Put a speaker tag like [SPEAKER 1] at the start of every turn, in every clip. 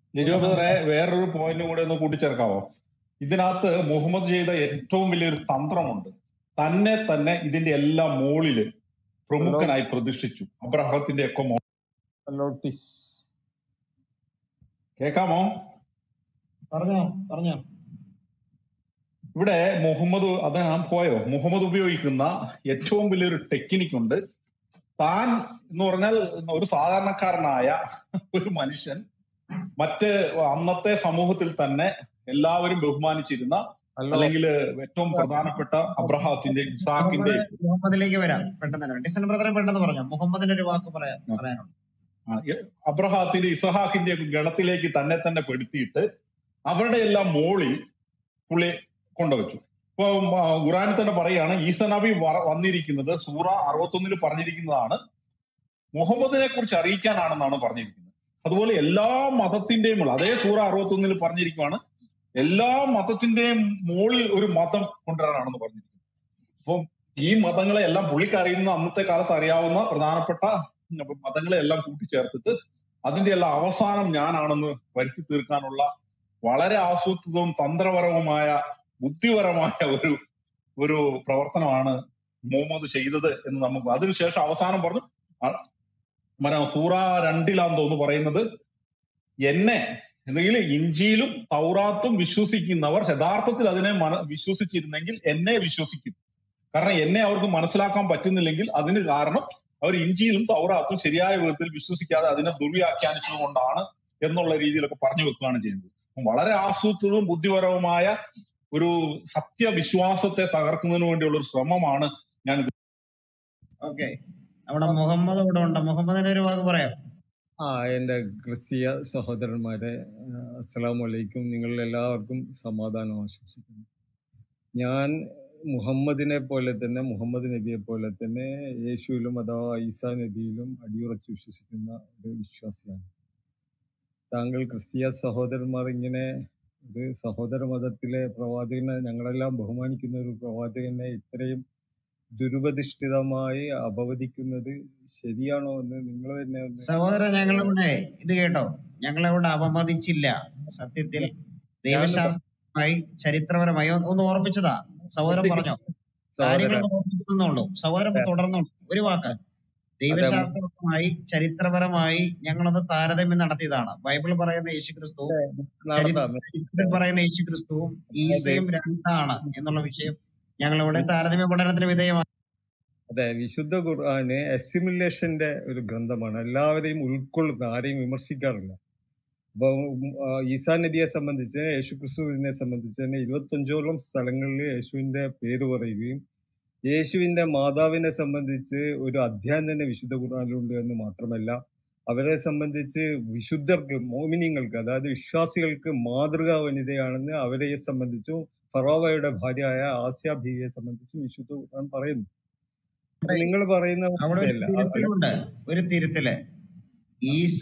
[SPEAKER 1] നിരൂപതരെ വേറൊരു പോയിന്റും കൂടെ ഒന്ന് കൂട്ടിച്ചേർക്കാവോ ഇതിനകത്ത് മുഹമ്മദ് ചെയ്ത ഏറ്റവും വലിയൊരു തന്ത്രമുണ്ട് തന്നെ തന്നെ ഇതിന്റെ എല്ലാം മുകളില് പ്രമുഖനായി പ്രതിഷ്ഠിച്ചു അബ്രഹത്തിന്റെ ഒക്കെ മോ
[SPEAKER 2] ലോട്ടിസ്
[SPEAKER 1] കേൾക്കാമോ
[SPEAKER 3] പറഞ്ഞോ പറഞ്ഞോ
[SPEAKER 1] ഇവിടെ മുഹമ്മദ് അത് ഞാൻ പോയോ മുഹമ്മദ് ഉപയോഗിക്കുന്ന ഏറ്റവും വലിയൊരു ടെക്നിക് ഉണ്ട് താൻ എന്ന് പറഞ്ഞാൽ ഒരു സാധാരണക്കാരനായ ഒരു മനുഷ്യൻ മറ്റ് അന്നത്തെ സമൂഹത്തിൽ തന്നെ എല്ലാവരും ബഹുമാനിച്ചിരുന്ന
[SPEAKER 2] ഹലോ
[SPEAKER 1] അല്ലെങ്കിൽ ഏറ്റവും പ്രധാനപ്പെട്ട അബ്രഹാത്തിന്റെ ഇസാഖിന്റെ
[SPEAKER 3] മുഹമ്മദ് മുഹമ്മദിലേക്ക് വരാം പെട്ടെന്ന് തന്നെ ഡിസൻ ബ്രദറെ പെട്ടെന്ന് പറഞ്ഞോ മുഹമ്മദിന്റെ ഒരു വാക്ക് പറയാം പറയാനുണ്ട്
[SPEAKER 1] ആ, എ- അബ്രഹാത്തിന്റെ ഇസഹാക്കിന്റെ ഒക്കെ ഗണത്തിലേക്ക് തന്നെ തന്നെ പെടുത്തിയിട്ട് അവരുടെ എല്ലാം മോളിൽ പുള്ളി കൊണ്ടുവച്ചു ഇപ്പൊ ഖുറാനിൽ തന്നെ പറയാണ് ഈസ നബി വ- വന്നിരിക്കുന്നത് സൂറ അറുപത്തൊന്നിൽ പറഞ്ഞിരിക്കുന്നതാണ് മുഹമ്മദിനെ കുറിച്ച് അറിയിക്കാനാണെന്നാണ് പറഞ്ഞിരിക്കുന്നത് അതുപോലെ എല്ലാ മതത്തിന്റെയും മുകളിൽ അതേ സൂറ അറുപത്തൊന്നിൽ പറഞ്ഞിരിക്കുകയാണ് എല്ലാ മതത്തിന്റെയും മുകളിൽ ഒരു മതം കൊണ്ടുവരാനാണെന്ന് പറഞ്ഞിരിക്കുന്നത് അപ്പം ഈ മതങ്ങളെ എല്ലാം പുള്ളിക്ക് അറിയുന്ന അന്നത്തെ കാലത്ത് അറിയാവുന്ന പ്രധാനപ്പെട്ട മതങ്ങളെ എല്ലാം കൂട്ടിച്ചേർത്തിട്ട് അതിന്റെ എല്ലാം അവസാനം ഞാനാണെന്ന് വരുത്തി തീർക്കാനുള്ള വളരെ ആസൂത്രിതവും തന്ത്രപരവുമായ ബുദ്ധിപരമായ ഒരു ഒരു പ്രവർത്തനമാണ് മുഹമ്മദ് ചെയ്തത് എന്ന് നമുക്ക് അതിനുശേഷം അവസാനം പറഞ്ഞു ആ- മന സൂറ രണ്ടിലാന്ന് തോന്നുന്നു പറയുന്നത് എന്നെ അല്ലെങ്കിൽ ഇഞ്ചിയിലും തൗറാത്തും വിശ്വസിക്കുന്നവർ യഥാർത്ഥത്തിൽ അതിനെ മന വിശ്വസിച്ചിരുന്നെങ്കിൽ എന്നെ വിശ്വസിക്കും കാരണം എന്നെ അവർക്ക് മനസ്സിലാക്കാൻ പറ്റുന്നില്ലെങ്കിൽ അതിന് കാരണം അവർ ഇഞ്ചിയിലും തൗറാത്തും ശരിയായ വിധത്തിൽ വിശ്വസിക്കാതെ അതിനെ ദുർവ്യാഖ്യാനിച്ചത് കൊണ്ടാണ് എന്നുള്ള രീതിയിലൊക്കെ പറഞ്ഞു വെക്കുകയാണ് ചെയ്യുന്നത് അപ്പം വളരെ ആസൂത്രിതവും ബുദ്ധിപരവുമായ ഒരു സത്യവിശ്വാസത്തെ തകർക്കുന്നതിന് വേണ്ടിയുള്ള ഒരു ശ്രമമാണ് ഞാൻ
[SPEAKER 3] ഓക്കെ അവിടെ മുഹമ്മദ് ഇവിടെ ഉണ്ട് മുഹമ്മദിന്റെ ഒരു വാക്ക് പറയാം
[SPEAKER 2] ആ എൻ്റെ ക്രിസ്തീയ സഹോദരന്മാരെ അസ്സലാമു അലൈക്കും നിങ്ങൾ എല്ലാവർക്കും സമാധാനം ആശംസിക്കുന്നു ഞാൻ മുഹമ്മദിനെ പോലെ തന്നെ മുഹമ്മദ് നബിയെ പോലെ തന്നെ യേശുവിലും അഥവാ ഈസാ നബിയിലും അടിയുറച്ച് വിശ്വസിക്കുന്ന ഒരു വിശ്വാസിയാണ് താങ്കൾ ക്രിസ്തീയ സഹോദരന്മാർ ഇങ്ങനെ ഒരു സഹോദര മതത്തിലെ പ്രവാചകനെ ഞങ്ങളെല്ലാം ബഹുമാനിക്കുന്ന ഒരു പ്രവാചകനെ ഇത്രയും ദുരുപദിഷ്ഠിതമായി അപവദിക്കുന്നത് ശരിയാണോ എന്ന് നിങ്ങൾ തന്നെ ഒന്ന്
[SPEAKER 3] സഹോദരൻ ഞങ്ങളിവിടെ ഇത് കേട്ടോ ഞങ്ങളിവിടെ അപമതിച്ചില്ല സത്യത്തിൽ ദൈവശാസ്ത്രമായി ചരിത്രപരമായി ഒന്ന് ഒന്ന് ഓർമ്മിച്ചതാ സഹോദരൻ പറഞ്ഞോ കാര്യങ്ങൾ
[SPEAKER 2] സഹോദരൻ
[SPEAKER 3] ഒന്ന് ഓർമ്മിക്കുന്നുള്ളൂ സഹോദരൻ തുടർന്നുള്ളൂ ഒരു വാക്ക് ദൈവശാസ്ത്രപരമായി ചരിത്രപരമായി ഞങ്ങളൊന്ന് താരതമ്യം നടത്തിയതാണ് ബൈബിൾ പറയുന്ന യേശുക്രിസ്തു
[SPEAKER 2] നടത്താം
[SPEAKER 3] ചരിത്രത്തിൽ പറയുന്ന യേശുക്രിസ്തുവും ഈസയും രണ്ടാണ് എന്നുള്ള വിഷയം ഞങ്ങളിവിടെ താരതമ്യ പഠനത്തിന് വിധേയമാണ്
[SPEAKER 2] അതെ വിശുദ്ധ ഖുർആന് അസിമുലേഷന്റെ ഒരു ഗ്രന്ഥമാണ് എല്ലാവരെയും ഉൾക്കൊള്ളുന്ന ആരെയും വിമർശിക്കാറില്ല അപ്പൊ ഉം, ആ, ഈസാ നബിയെ സംബന്ധിച്ച് യേശുക്രിസ്തുവിനെ സംബന്ധിച്ച് തന്നെ ഇരുപത്തഞ്ചോളം സ്ഥലങ്ങളിൽ യേശുവിന്റെ പേര് പറയുകയും യേശുവിന്റെ മാതാവിനെ സംബന്ധിച്ച് ഒരു അധ്യായം തന്നെ വിശുദ്ധ ഖുർആനിലുണ്ട് എന്ന് മാത്രമല്ല അവരെ സംബന്ധിച്ച് വിശുദ്ധർക്ക് മോമിനിങ്ങൾക്ക് അതായത് വിശ്വാസികൾക്ക് മാതൃകാ വനിതയാണെന്ന് അവരെ സംബന്ധിച്ചും ഫറോവയുടെ ഭാര്യയായ ആസ്യ ബീവിയെ സംബന്ധിച്ചും വിശുദ്ധ ഖുർആൻ പറയുന്നു അപ്പൊ നിങ്ങൾ പറയുന്ന
[SPEAKER 3] അവിടെ ഒരു
[SPEAKER 2] പോലെയല്ല. അത്
[SPEAKER 3] തിരുത്തലുണ്ട് ഒരു തിരുത്തല് ഈസ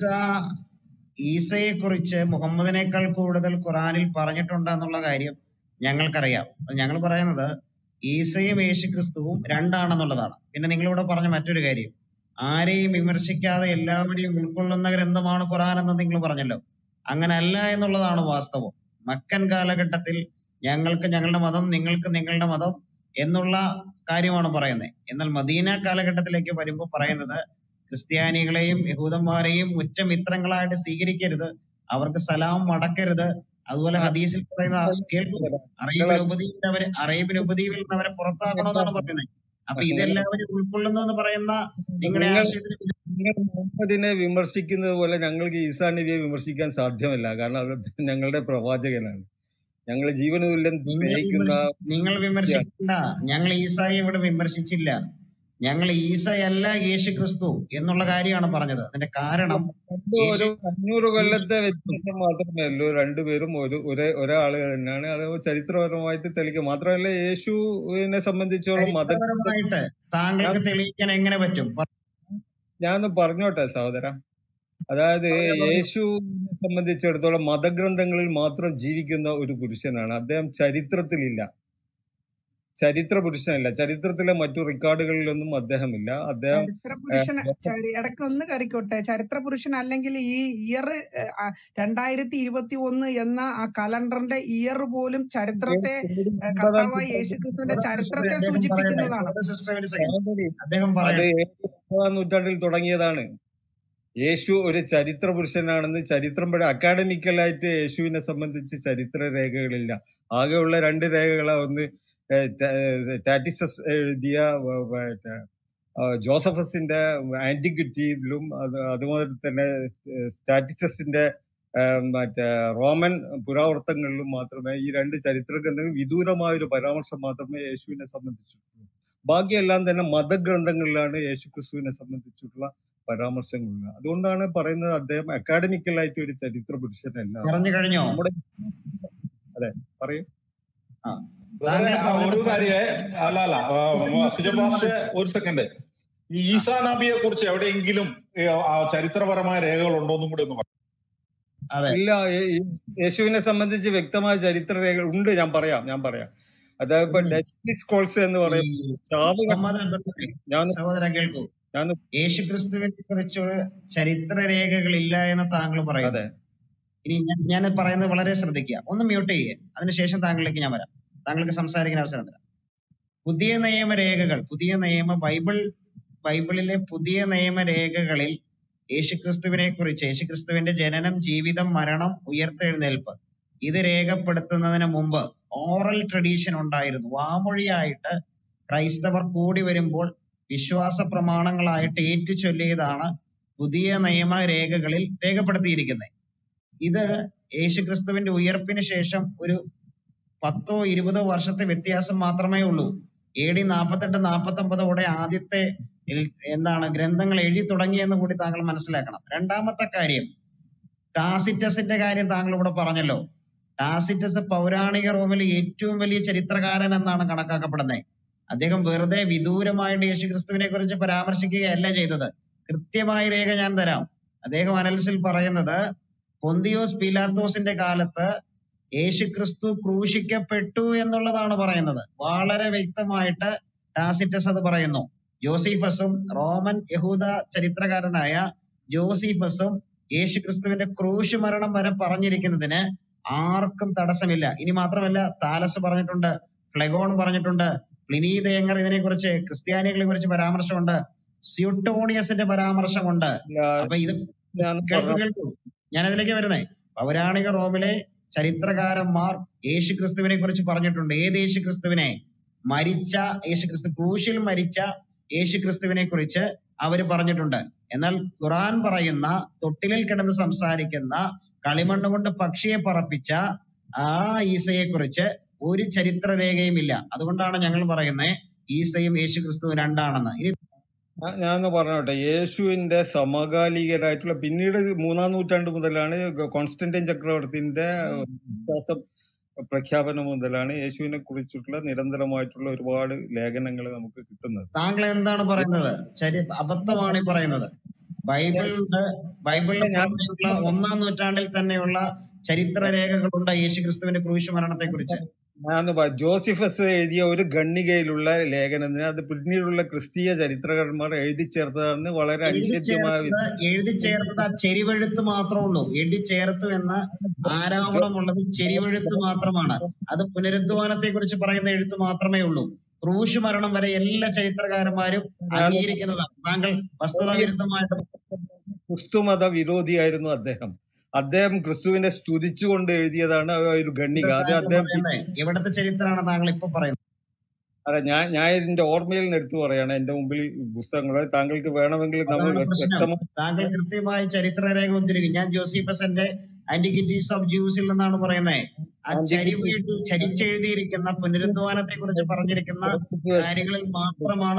[SPEAKER 3] ഈസയെ കുറിച്ച് മുഹമ്മദിനേക്കാൾ കൂടുതൽ ഖുറാനിൽ പറഞ്ഞിട്ടുണ്ട് എന്നുള്ള കാര്യം ഞങ്ങൾക്കറിയാം ഞങ്ങൾ പറയുന്നത് ഈസയും യേശുക്രിസ്തുവും രണ്ടാണെന്നുള്ളതാണ് പിന്നെ നിങ്ങളിവിടെ പറഞ്ഞ മറ്റൊരു കാര്യം ആരെയും വിമർശിക്കാതെ എല്ലാവരെയും ഉൾക്കൊള്ളുന്ന ഗ്രന്ഥമാണ് ഖുറാൻ എന്ന് നിങ്ങൾ പറഞ്ഞല്ലോ അങ്ങനല്ല എന്നുള്ളതാണ് വാസ്തവം മക്കൻ കാലഘട്ടത്തിൽ ഞങ്ങൾക്ക് ഞങ്ങളുടെ മതം നിങ്ങൾക്ക് നിങ്ങളുടെ മതം എന്നുള്ള കാര്യമാണ് പറയുന്നത് എന്നാൽ മദീന കാലഘട്ടത്തിലേക്ക് വരുമ്പോൾ പറയുന്നത് ക്രിസ്ത്യാനികളെയും യഹൂദന്മാരെയും ഉറ്റ മിത്രങ്ങളായിട്ട് സ്വീകരിക്കരുത് അവർക്ക് സലാം മടക്കരുത് അതുപോലെ ഹദീസിൽ പറയുന്ന കേൾക്കുക അറേബ്യൻ ഉപദ്വീപിൽ അവരെ അറേബ്യൻ ഉപദ്വീപിൽ നിന്ന് അവരെ പുറത്താക്കണമെന്നാണ് പറയുന്നത് അപ്പൊ ഇതെല്ലാവരും ഉൾക്കൊള്ളുന്നു എന്ന് പറയുന്ന നിങ്ങളുടെ
[SPEAKER 2] നിങ്ങൾ-
[SPEAKER 3] ആശയത്തിന്
[SPEAKER 2] നിങ്ങൾ മുഹമ്മദിനെ വിമർശിക്കുന്നത് പോലെ ഞങ്ങൾക്ക് ഈസാ നബിയെ വിമർശിക്കാൻ സാധ്യമല്ല കാരണം അത് ഞങ്ങളുടെ പ്രവാചകനാണ് ഞങ്ങൾ ജീവനുതുല്യം
[SPEAKER 3] നിങ്ങൾ
[SPEAKER 2] സ്നേഹിക്കുന്ന
[SPEAKER 3] വിമർശി- നിങ്ങൾ വിമർശിക്കണ്ട ഞങ്ങൾ ഈസായെ ഇവിടെ വിമർശിച്ചില്ല ഞങ്ങൾ ഈസയല്ല യേശു ക്രിസ്തു എന്നുള്ള കാര്യമാണ് പറഞ്ഞത് അതിന്റെ കാരണം
[SPEAKER 2] രണ്ടും ഒരു അഞ്ഞൂറ് കൊല്ലത്തെ വ്യത്യാസം മാത്രമേ ഉള്ളൂ രണ്ടുപേരും ഒരു ഒരേ ഒരാള് തന്നെയാണ് അത് ചരിത്രപരമായിട്ട് തെളിയിക്കുക മാത്രമല്ല യേശുവിനെ സംബന്ധിച്ചോളം മത
[SPEAKER 3] ചരിത്രപരമായിട്ട് താങ്കൾക്ക് തെളിയിക്കാൻ എങ്ങനെ പറ്റും
[SPEAKER 2] ഞാനൊന്ന് പറഞ്ഞോട്ടെ സഹോദര അതായത് യേശുവിനെ സംബന്ധിച്ചിടത്തോളം മതഗ്രന്ഥങ്ങളിൽ മാത്രം ജീവിക്കുന്ന ഒരു പുരുഷനാണ് അദ്ദേഹം ചരിത്രത്തിലില്ല ചരിത്ര പുരുഷനല്ല ചരിത്രത്തിലെ മറ്റു റെക്കോർഡുകളിലൊന്നും അദ്ദേഹമില്ല അദ്ദേഹം
[SPEAKER 4] ചരിത്ര
[SPEAKER 2] ഏഹ്,
[SPEAKER 4] പുരുഷൻ ചരി- ഇടയ്ക്ക് ഒന്ന് കറിക്കോട്ടെ ചരിത്ര പുരുഷൻ അല്ലെങ്കിൽ ഈ ഇയർ രണ്ടായിരത്തി ഇരുപത്തി ഒന്ന് എന്ന ആ കലണ്ടറിന്റെ ഇയർ പോലും ചരിത്രത്തെ ഏഹ്,
[SPEAKER 2] ഒമ്പതാം
[SPEAKER 4] കർത്താവായ യേശു ക്രിസ്തുവിന്റെ
[SPEAKER 3] സഹോദര സിസ്റ്ററെ
[SPEAKER 4] ചരിത്രത്തെ
[SPEAKER 3] അദ്ദേഹം പറയട്ടെ
[SPEAKER 4] സൂചിപ്പിക്കുന്നതാണ്
[SPEAKER 3] സഹോദര സിസ്റ്ററെ ഒരു സെക്കൻഡ്
[SPEAKER 2] സഹോദരി,
[SPEAKER 3] അദ്ദേഹം
[SPEAKER 2] അത്
[SPEAKER 3] പറയട്ടെ
[SPEAKER 2] ഒമ്പതാം നൂറ്റാണ്ടിൽ തുടങ്ങിയതാണ് യേശു ഒരു ചരിത്ര പുരുഷനാണെന്ന് ചരിത്രം പഠി അക്കാഡമിക്കലായിട്ട് യേശുവിനെ സംബന്ധിച്ച് ചരിത്ര രേഖകളില്ല ആകെയുള്ള രണ്ട് രേഖകളാ ഒന്ന് ഏഹ്, ടാ- ഏഹ്, ടാറ്റിസസ് എഴുതിയ വ- വ- മറ്റേ, ആ, ജോസഫസിന്റെ ആന്റിക്വിറ്റിയിലും അത് അതുപോലെ തന്നെ ഏഹ്, സ്റ്റാറ്റിസസിന്റെ ഏഹ്, മറ്റേ റോമൻ പുരാവൃത്തങ്ങളിലും മാത്രമേ ഈ രണ്ട് ചരിത്ര ഗ്രന്ഥങ്ങൾ വിദൂരമായ ഒരു പരാമർശം മാത്രമേ യേശുവിനെ സംബന്ധിച്ചിട്ടുള്ളൂ ബാക്കിയെല്ലാം തന്നെ മതഗ്രന്ഥങ്ങളിലാണ് യേശു ക്രിസ്തുവിനെ സംബന്ധിച്ചിട്ടുള്ള പരാമർശങ്ങളുള്ളത് അതുകൊണ്ടാണ് പറയുന്നത് അദ്ദേഹം അക്കാഡമിക്കലായിട്ട് ഒരു ചരിത്ര പുരുഷനല്ല
[SPEAKER 3] പറഞ്ഞു കഴിഞ്ഞോ
[SPEAKER 2] നമ്മുടെ അതെ പറയൂ
[SPEAKER 3] ആ
[SPEAKER 1] ബ്രദറെ
[SPEAKER 3] താങ്കൾ
[SPEAKER 1] ആ
[SPEAKER 3] പറഞ്ഞത്
[SPEAKER 1] ഒരു കാര്യം അല്ല അല്ല ആ, സുജപാഷ ഒരു സെക്കൻഡ് ഈ ഈസാ നബിയെ കുറിച്ച് എവിടെയെങ്കിലും ഏ, ആ ചരിത്രപരമായ രേഖകൾ ഉണ്ടോ എന്നും കൂടി ഒന്ന് പറ-
[SPEAKER 3] അതെ
[SPEAKER 2] ഇല്ല യേ- യേ- യേശുവിനെ സംബന്ധിച്ച് വ്യക്തമായ ചരിത്ര രേഖകൾ ഉണ്ട് ഞാൻ പറയാം ഞാൻ പറയാം അതായത് ഇപ്പൊ
[SPEAKER 3] ഉം.
[SPEAKER 2] ഡെസ്റ്റി സ്കോൾസ് എന്ന്
[SPEAKER 3] ഈ
[SPEAKER 2] പറയും ചാവ്
[SPEAKER 3] മുഹമ്മദ് ബിൻ
[SPEAKER 2] ഞാൻ
[SPEAKER 3] സഹോദര കേൾക്കൂ
[SPEAKER 2] ഞാൻ
[SPEAKER 3] യേശു ക്രിസ്തുവിനെ കുറിച്ച് ചരിത്ര രേഖകളില്ല എന്ന് താങ്കൾ പറയുന്നു
[SPEAKER 2] അതെ
[SPEAKER 3] ഇനി ഞാൻ ഞാൻ പറയുന്നത് വളരെ ശ്രദ്ധിക്കുക ഒന്ന് മ്യൂട്ട് ചെയ്യുക അതിനുശേഷം താങ്കളിലേക്ക് ഞാൻ വരാം താങ്കൾക്ക് സംസാരിക്കാൻ അവസരം തരാം പുതിയ നിയമരേഖകൾ പുതിയ നിയമ ബൈബിൾ ബൈബിളിലെ പുതിയ നിയമരേഖകളിൽ യേശുക്രിസ്തുവിനെ കുറിച്ച് യേശുക്രിസ്തുവിന്റെ ജനനം ജീവിതം മരണം ഉയർത്തെഴുന്നേൽപ്പ് ഇത് രേഖപ്പെടുത്തുന്നതിന് മുമ്പ് ഓറൽ ട്രഡീഷൻ ഉണ്ടായിരുന്നു വാമൊഴിയായിട്ട് ക്രൈസ്തവർ കൂടി വരുമ്പോൾ വിശ്വാസ പ്രമാണങ്ങളായിട്ട് ഏറ്റുചൊല്ലിയതാണ് പുതിയ നിയമരേഖകളിൽ രേഖപ്പെടുത്തിയിരിക്കുന്നത് ഇത് യേശുക്രിസ്തുവിന്റെ ഉയർപ്പിന് ശേഷം ഒരു പത്തോ ഇരുപതോ വർഷത്തെ വ്യത്യാസം മാത്രമേ ഉള്ളൂ എ ഡി നാൽപ്പത്തെട്ട് നാൽപ്പത്തി ഒമ്പതോടെ ആദ്യത്തെ ഇൽ- എന്താണ് ഗ്രന്ഥങ്ങൾ എഴുതി തുടങ്ങിയെന്ന് കൂടി താങ്കൾ മനസ്സിലാക്കണം രണ്ടാമത്തെ കാര്യം ടാസിറ്റസിന്റെ കാര്യം താങ്കൾ ഇവിടെ പറഞ്ഞല്ലോ ടാസിറ്റസ് പൗരാണിക റോമിലെ ഏറ്റവും വലിയ ചരിത്രകാരൻ എന്നാണ് കണക്കാക്കപ്പെടുന്നത് അദ്ദേഹം വെറുതെ വിദൂരമായിട്ട് യേശുക്രിസ്തുവിനെ കുറിച്ച് പരാമർശിക്കുകയല്ല ചെയ്തത് കൃത്യമായ രേഖ ഞാൻ തരാം അദ്ദേഹം അനൽസിൽ പറയുന്നത് പൊന്തിയോസ് പിലാത്തോസിന്റെ കാലത്ത് യേശുക്രിസ്തു ക്രൂശിക്കപ്പെട്ടു എന്നുള്ളതാണ് പറയുന്നത് വളരെ വ്യക്തമായിട്ട് ടാസിറ്റസ് അത് പറയുന്നു ജോസീഫസും റോമൻ യഹൂദ ചരിത്രകാരനായ ജോസീഫസും യേശുക്രിസ്തുവിന്റെ ക്രൂശ് മരണം വരെ പറഞ്ഞിരിക്കുന്നതിന് ആർക്കും തടസ്സമില്ല ഇനി മാത്രമല്ല താലസ് പറഞ്ഞിട്ടുണ്ട് ഫ്ലെഗോൺ പറഞ്ഞിട്ടുണ്ട് പ്ലിനി തേങ്ങർ ഇതിനെക്കുറിച്ച് ക്രിസ്ത്യാനികളെ കുറിച്ച് പരാമർശമുണ്ട് സ്യൂട്ടോണിയസിന്റെ പരാമർശമുണ്ട്
[SPEAKER 2] ഇല്ല,
[SPEAKER 3] അപ്പൊ ഇത്
[SPEAKER 2] ഞാൻ
[SPEAKER 3] കേൾക്കൂ
[SPEAKER 2] പറഞ്ഞ
[SPEAKER 3] കേൾക്കൂ ഞാൻ അതിലേക്ക് വരുന്നേ പൗരാണിക റോമിലെ ചരിത്രകാരന്മാർ യേശു ക്രിസ്തുവിനെ കുറിച്ച് പറഞ്ഞിട്ടുണ്ട് ഏത് യേശു ക്രിസ്തുവിനെ മരിച്ച യേശു ക്രിസ്തു ക്രൂശിൽ മരിച്ച യേശു ക്രിസ്തുവിനെ കുറിച്ച് അവര് പറഞ്ഞിട്ടുണ്ട് എന്നാൽ ഖുറാൻ പറയുന്ന തൊട്ടിലിൽ കിടന്ന് സംസാരിക്കുന്ന കളിമണ്ണ് കൊണ്ട് പക്ഷിയെ പറപ്പിച്ച ആ ഈസയെ കുറിച്ച് ഒരു ചരിത്ര രേഖയും ഇല്ല അതുകൊണ്ടാണ് ഞങ്ങൾ പറയുന്നത് ഈസയും യേശു ക്രിസ്തുവും രണ്ടാണെന്ന് ഇനി
[SPEAKER 2] ഞാൻ ഞാനൊന്ന് പറഞ്ഞോട്ടെ യേശുവിന്റെ സമകാലികരായിട്ടുള്ള പിന്നീട് മൂന്നാം നൂറ്റാണ്ട് മുതലാണ് കോൺസ്റ്റന്റൈൻ ചക്രവർത്തിന്റെ വിശ്വാസ പ്രഖ്യാപനം മുതലാണ് യേശുവിനെ കുറിച്ചിട്ടുള്ള നിരന്തരമായിട്ടുള്ള ഒരുപാട് ലേഖനങ്ങൾ നമുക്ക് കിട്ടുന്നത്
[SPEAKER 3] താങ്കൾ എന്താണ് പറയുന്നത് ചരി അബദ്ധമാണ് ഈ പറയുന്നത് ബൈബിളിന്റെ ബൈബിളിന്
[SPEAKER 2] ഞാൻ
[SPEAKER 3] പുറമെയുള്ള ഒന്നാം നൂറ്റാണ്ടിൽ തന്നെയുള്ള ചരിത്ര രേഖകളുണ്ട് യേശു ക്രിസ്തുവിന്റെ ക്രൂശ് മരണത്തെ കുറിച്ച്
[SPEAKER 2] ഞാൻ ജോസിഫസ് എഴുതിയ ഒരു ഖണ്ഡികയിലുള്ള ലേഖനത്തിന് അത് പിന്നീടുള്ള ക്രിസ്തീയ ചരിത്രകാരന്മാർ എഴുതി ചേർത്തതാണ് വളരെ
[SPEAKER 3] എഴുതി
[SPEAKER 2] അനിഷേധ്യമായ
[SPEAKER 3] ചേർത്തത് എഴുതി ചേർത്തത് ആ ചെരിവെഴുത്ത് മാത്രമേ ഉള്ളൂ എഴുതി ചേർത്തു എന്ന ആരോപണമുള്ളത് ചെരിവെഴുത്ത് മാത്രമാണ് അത് പുനരുദ്ധാനത്തെ കുറിച്ച് പറയുന്ന എഴുത്ത് മാത്രമേ ഉള്ളൂ ക്രൂശ് മരണം വരെ എല്ലാ ചരിത്രകാരന്മാരും
[SPEAKER 2] ഞാൻ
[SPEAKER 3] അംഗീകരിക്കുന്നതാണ് താങ്കൾ വസ്തുതാ വിരുദ്ധമായിട്ട്
[SPEAKER 2] ക്രിസ്തുമത വിരോധിയായിരുന്നു അദ്ദേഹം അദ്ദേഹം ക്രിസ്തുവിനെ സ്തുതിച്ചുകൊണ്ട് എഴുതിയതാണ് ആ ഒരു ഖണ്ഡിക അത്
[SPEAKER 3] താങ്കൾ
[SPEAKER 2] അദ്ദേഹം
[SPEAKER 3] പറയുന്നത് എവിടത്തെ ചരിത്രമാണ് താങ്കൾ ഇപ്പൊ പറയുന്നത്
[SPEAKER 2] അല്ല ഞാൻ ഞാൻ ഇതിന്റെ ഓർമ്മയിൽ നിന്ന് എടുത്തു പറയാണ് എന്റെ മുമ്പിൽ പുസ്തകങ്ങൾ താങ്കൾക്ക് വേണമെങ്കിൽ നമ്മൾ
[SPEAKER 3] അതാണ് പ്രശ്നം
[SPEAKER 2] വ്യക്തമായി
[SPEAKER 3] താങ്കൾ കൃത്യമായി ചരിത്രരേഖ ഉദ്ധരിക്കും ഞാൻ ജോസിഫസന്റെ ആന്റിക്വിറ്റീസ് ഓഫ് ജ്യൂസിൽ നിന്നാണ് പറയുന്നത് ആ ചരിവ് എഴുതി ചരിച്ചെഴുതിയിരിക്കുന്ന പുനരുദ്ധാനത്തെ കുറിച്ച് പറഞ്ഞിരിക്കുന്ന കാര്യങ്ങളിൽ മാത്രമാണ്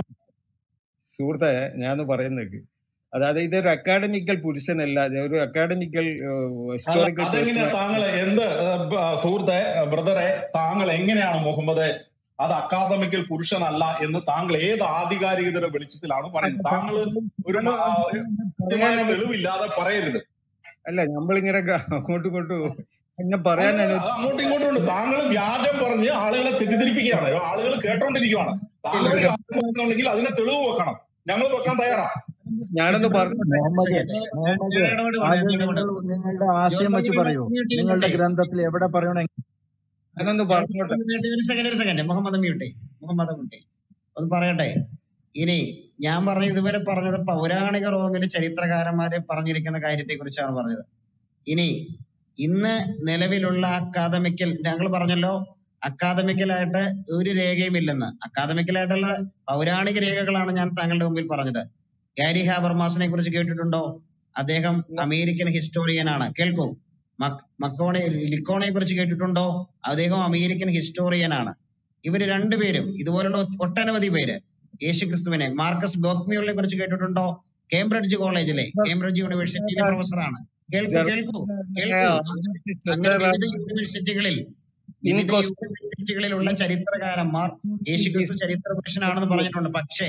[SPEAKER 2] സുഹൃത്തെ ഞാൻ പറയുന്നത് അതായത് ഇതൊരു അക്കാഡമിക്കൽ പുരുഷനല്ല ഇത് ഒരു അക്കാഡമിക്കൽ
[SPEAKER 1] അല്ല
[SPEAKER 2] ഹിസ്റ്റോറിക്കൽ
[SPEAKER 1] അതെങ്ങനെയാ താങ്കൾ എന്ത് ഏഹ്, ബ- സുഹൃത്തെ ബ്രദറെ താങ്കൾ എങ്ങനെയാണ് മുഹമ്മദ് അത് അക്കാദമിക്കൽ പുരുഷനല്ല എന്ന് താങ്കൾ ഏത് ആധികാരികതയുടെ വെളിച്ചത്തിലാണ് പറയുന്നത് താങ്കൾ ഒരു മ- ആ, കൃത്യമായ തെളിവില്ലാതെ പറയരുത്
[SPEAKER 2] അല്ല നമ്മളിങ്ങനെ ഗ- അങ്ങോട്ടും ഇങ്ങോട്ടും ഞാൻ പറയാൻ
[SPEAKER 1] അല്ല, അത്
[SPEAKER 2] അനുവദിച്ചു
[SPEAKER 1] അങ്ങോട്ടും ഇങ്ങോട്ടും ഉണ്ട് താങ്കൾ വ്യാജം പറഞ്ഞ് ആളുകളെ തെറ്റിദ്ധരിപ്പിക്കുകയാണ് ആളുകൾ കേട്ടോണ്ടിരിക്കുകയാണ് താങ്കൾ ഒരു കാര്യം പറയുന്നുണ്ടെങ്കിൽ അതിനെ തെളിവ് വെക്കണം ഞങ്ങൾ വെക്കാൻ തയ്യാറാ
[SPEAKER 2] ഞാനൊന്ന്
[SPEAKER 3] ഒരു
[SPEAKER 2] പറഞ്ഞു
[SPEAKER 3] സെക്കൻഡ്
[SPEAKER 5] മുഹമ്മദ്
[SPEAKER 3] സെക്കൻഡ്
[SPEAKER 5] മുഹമ്മദ്
[SPEAKER 3] ഞാൻ ഇടപെടുവാണ്
[SPEAKER 5] ആദ്യം
[SPEAKER 3] ഞാൻ
[SPEAKER 5] നിങ്ങൾ
[SPEAKER 3] ഇടപെടും
[SPEAKER 5] നിങ്ങളുടെ ആശയം വെച്ച്
[SPEAKER 3] ജോൺ
[SPEAKER 5] പറയൂ
[SPEAKER 3] മ്യൂട്ട്
[SPEAKER 5] നിങ്ങളുടെ
[SPEAKER 3] ചെയ്യട്ടെ
[SPEAKER 5] ഗ്രന്ഥത്തിൽ എവിടെ പറയണ
[SPEAKER 2] ഞാനൊന്ന് പറഞ്ഞോട്ടെ
[SPEAKER 3] ഒരു സെക്കൻഡ് ഒരു സെക്കൻഡ് മുഹമ്മദ് മ്യൂട്ടെ മുഹമ്മദ് മ്യൂട്ടെ ഒന്ന് പറയട്ടെ ഇനി ഞാൻ പറഞ്ഞ ഇതുവരെ പറഞ്ഞത് പൗരാണിക റോമിലെ ചരിത്രകാരന്മാര് പറഞ്ഞിരിക്കുന്ന കാര്യത്തെ കുറിച്ചാണ് പറഞ്ഞത് ഇനി ഇന്ന് നിലവിലുള്ള അക്കാദമിക്കൽ ഞങ്ങൾ പറഞ്ഞല്ലോ അക്കാദമിക്കലായിട്ട് ഒരു രേഖയും ഇല്ലെന്ന് അക്കാദമിക്കലായിട്ടുള്ള പൗരാണിക രേഖകളാണ് ഞാൻ താങ്കളുടെ മുമ്പിൽ പറഞ്ഞത് ഗാരി ഹാബർമാസിനെ കുറിച്ച് കേട്ടിട്ടുണ്ടോ അദ്ദേഹം അമേരിക്കൻ ഹിസ്റ്റോറിയൻ ആണ് കേൾക്കൂ മക്- മക്കോണെ ലിക്കോണെ കുറിച്ച് കേട്ടിട്ടുണ്ടോ അദ്ദേഹം അമേരിക്കൻ ഹിസ്റ്റോറിയൻ ആണ് ഇവര് രണ്ടുപേരും ഇതുപോലുള്ള ഒ- ഒട്ടനവധി പേര് യേശുക്രിസ്തുവിനെ മാർക്കസ് ബോക്മിയോളിനെ കുറിച്ച് കേട്ടിട്ടുണ്ടോ കേംബ്രിഡ്ജ് കോളേജിലെ കേംബ്രിഡ്ജ് യൂണിവേഴ്സിറ്റിയിലെ പ്രൊഫസറാണ് കേൾക്കൂ കേൾക്കൂ കേൾക്കൂ അങ്ങനെ വിവിധ യൂണിവേഴ്സിറ്റികളിൽ വിവിധ
[SPEAKER 2] ഇൻകോസ്
[SPEAKER 3] യൂണിവേഴ്സിറ്റികളിലുള്ള ചരിത്രകാരന്മാർ യേശുക്രിസ്തു ചരിത്ര പുരുഷനാണെന്ന് പറഞ്ഞിട്ടുണ്ട് പക്ഷേ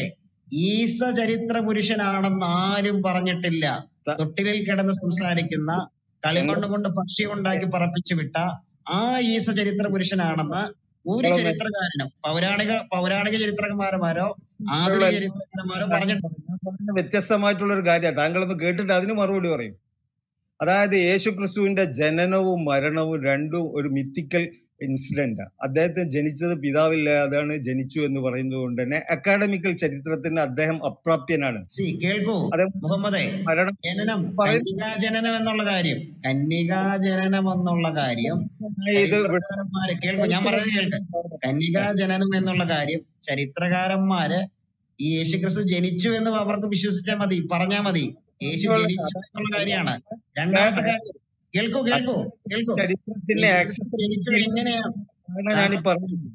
[SPEAKER 3] ഈസ ചരിത്ര പുരുഷനാണെന്ന് ആരും പറഞ്ഞിട്ടില്ല തൊട്ടിലിൽ കിടന്ന് സംസാരിക്കുന്ന കളിമണ്ണ് കൊണ്ട് പക്ഷി ഉണ്ടാക്കി പറപ്പിച്ചു വിട്ട ആ ഈസ ചരിത്ര പുരുഷനാണെന്ന് ഒരു ചരിത്രകാരനോ പൗരാണിക പൗരാണിക ചരിത്രകാരന്മാരോ ആധുനിക ചരിത്രകാരന്മാരോ പറഞ്ഞിട്ടുണ്ട്
[SPEAKER 2] ഞാൻ പറഞ്ഞ വ്യത്യസ്തമായിട്ടുള്ള ഒരു കാര്യമാണ് താങ്കളൊന്ന് കേട്ടിട്ട് അതിന് മറുപടി പറയും അതായത് യേശു ക്രിസ്തുവിന്റെ ജനനവും മരണവും രണ്ടും ഒരു മിത്തിക്കൽ ഇൻസിഡന്റ് അദ്ദേഹത്തെ ജനിച്ചത് പിതാവില്ലാതാണ് ജനിച്ചു എന്ന് പറയുന്നത് കൊണ്ട് തന്നെ അക്കാഡമിക്കൽ ചരിത്രത്തിന് അദ്ദേഹം അപ്രാപ്യനാണ്
[SPEAKER 3] സി കേൾക്കൂ
[SPEAKER 2] അതെ
[SPEAKER 3] മുഹമ്മദേ
[SPEAKER 2] മരണം
[SPEAKER 3] ജനനം
[SPEAKER 2] പറയുന്നു
[SPEAKER 3] കന്യകാ ജനനം എന്നുള്ള കാര്യം കന്യകാ ജനനം എന്നുള്ള കാര്യം
[SPEAKER 2] ഇത് ഇവിടെ
[SPEAKER 3] ചരിത്രകാരന്മാര് കേൾക്കൂ ഞാൻ പറയുന്നത് കേൾക്ക് കന്യകാ ജനനം എന്നുള്ള കാര്യം ചരിത്രകാരന്മാര് ഈ യേശുക്രിസ്തു ജനിച്ചു എന്ന് അവർക്ക് വിശ്വസിച്ചാൽ മതി പറഞ്ഞാൽ മതി യേശു ജനിച്ചു എന്നുള്ള കാര്യമാണ് രണ്ടാമത്തെ കാര്യം കേൾക്കൂ കേൾക്കൂ കേൾക്കൂ
[SPEAKER 2] ചരിത്രത്തിനെ
[SPEAKER 3] യേശുക്രിസ്തു ജനിച്ചത് എങ്ങനെയാണ്
[SPEAKER 2] ആണ് ഞാൻ ഈ പറയുന്നത്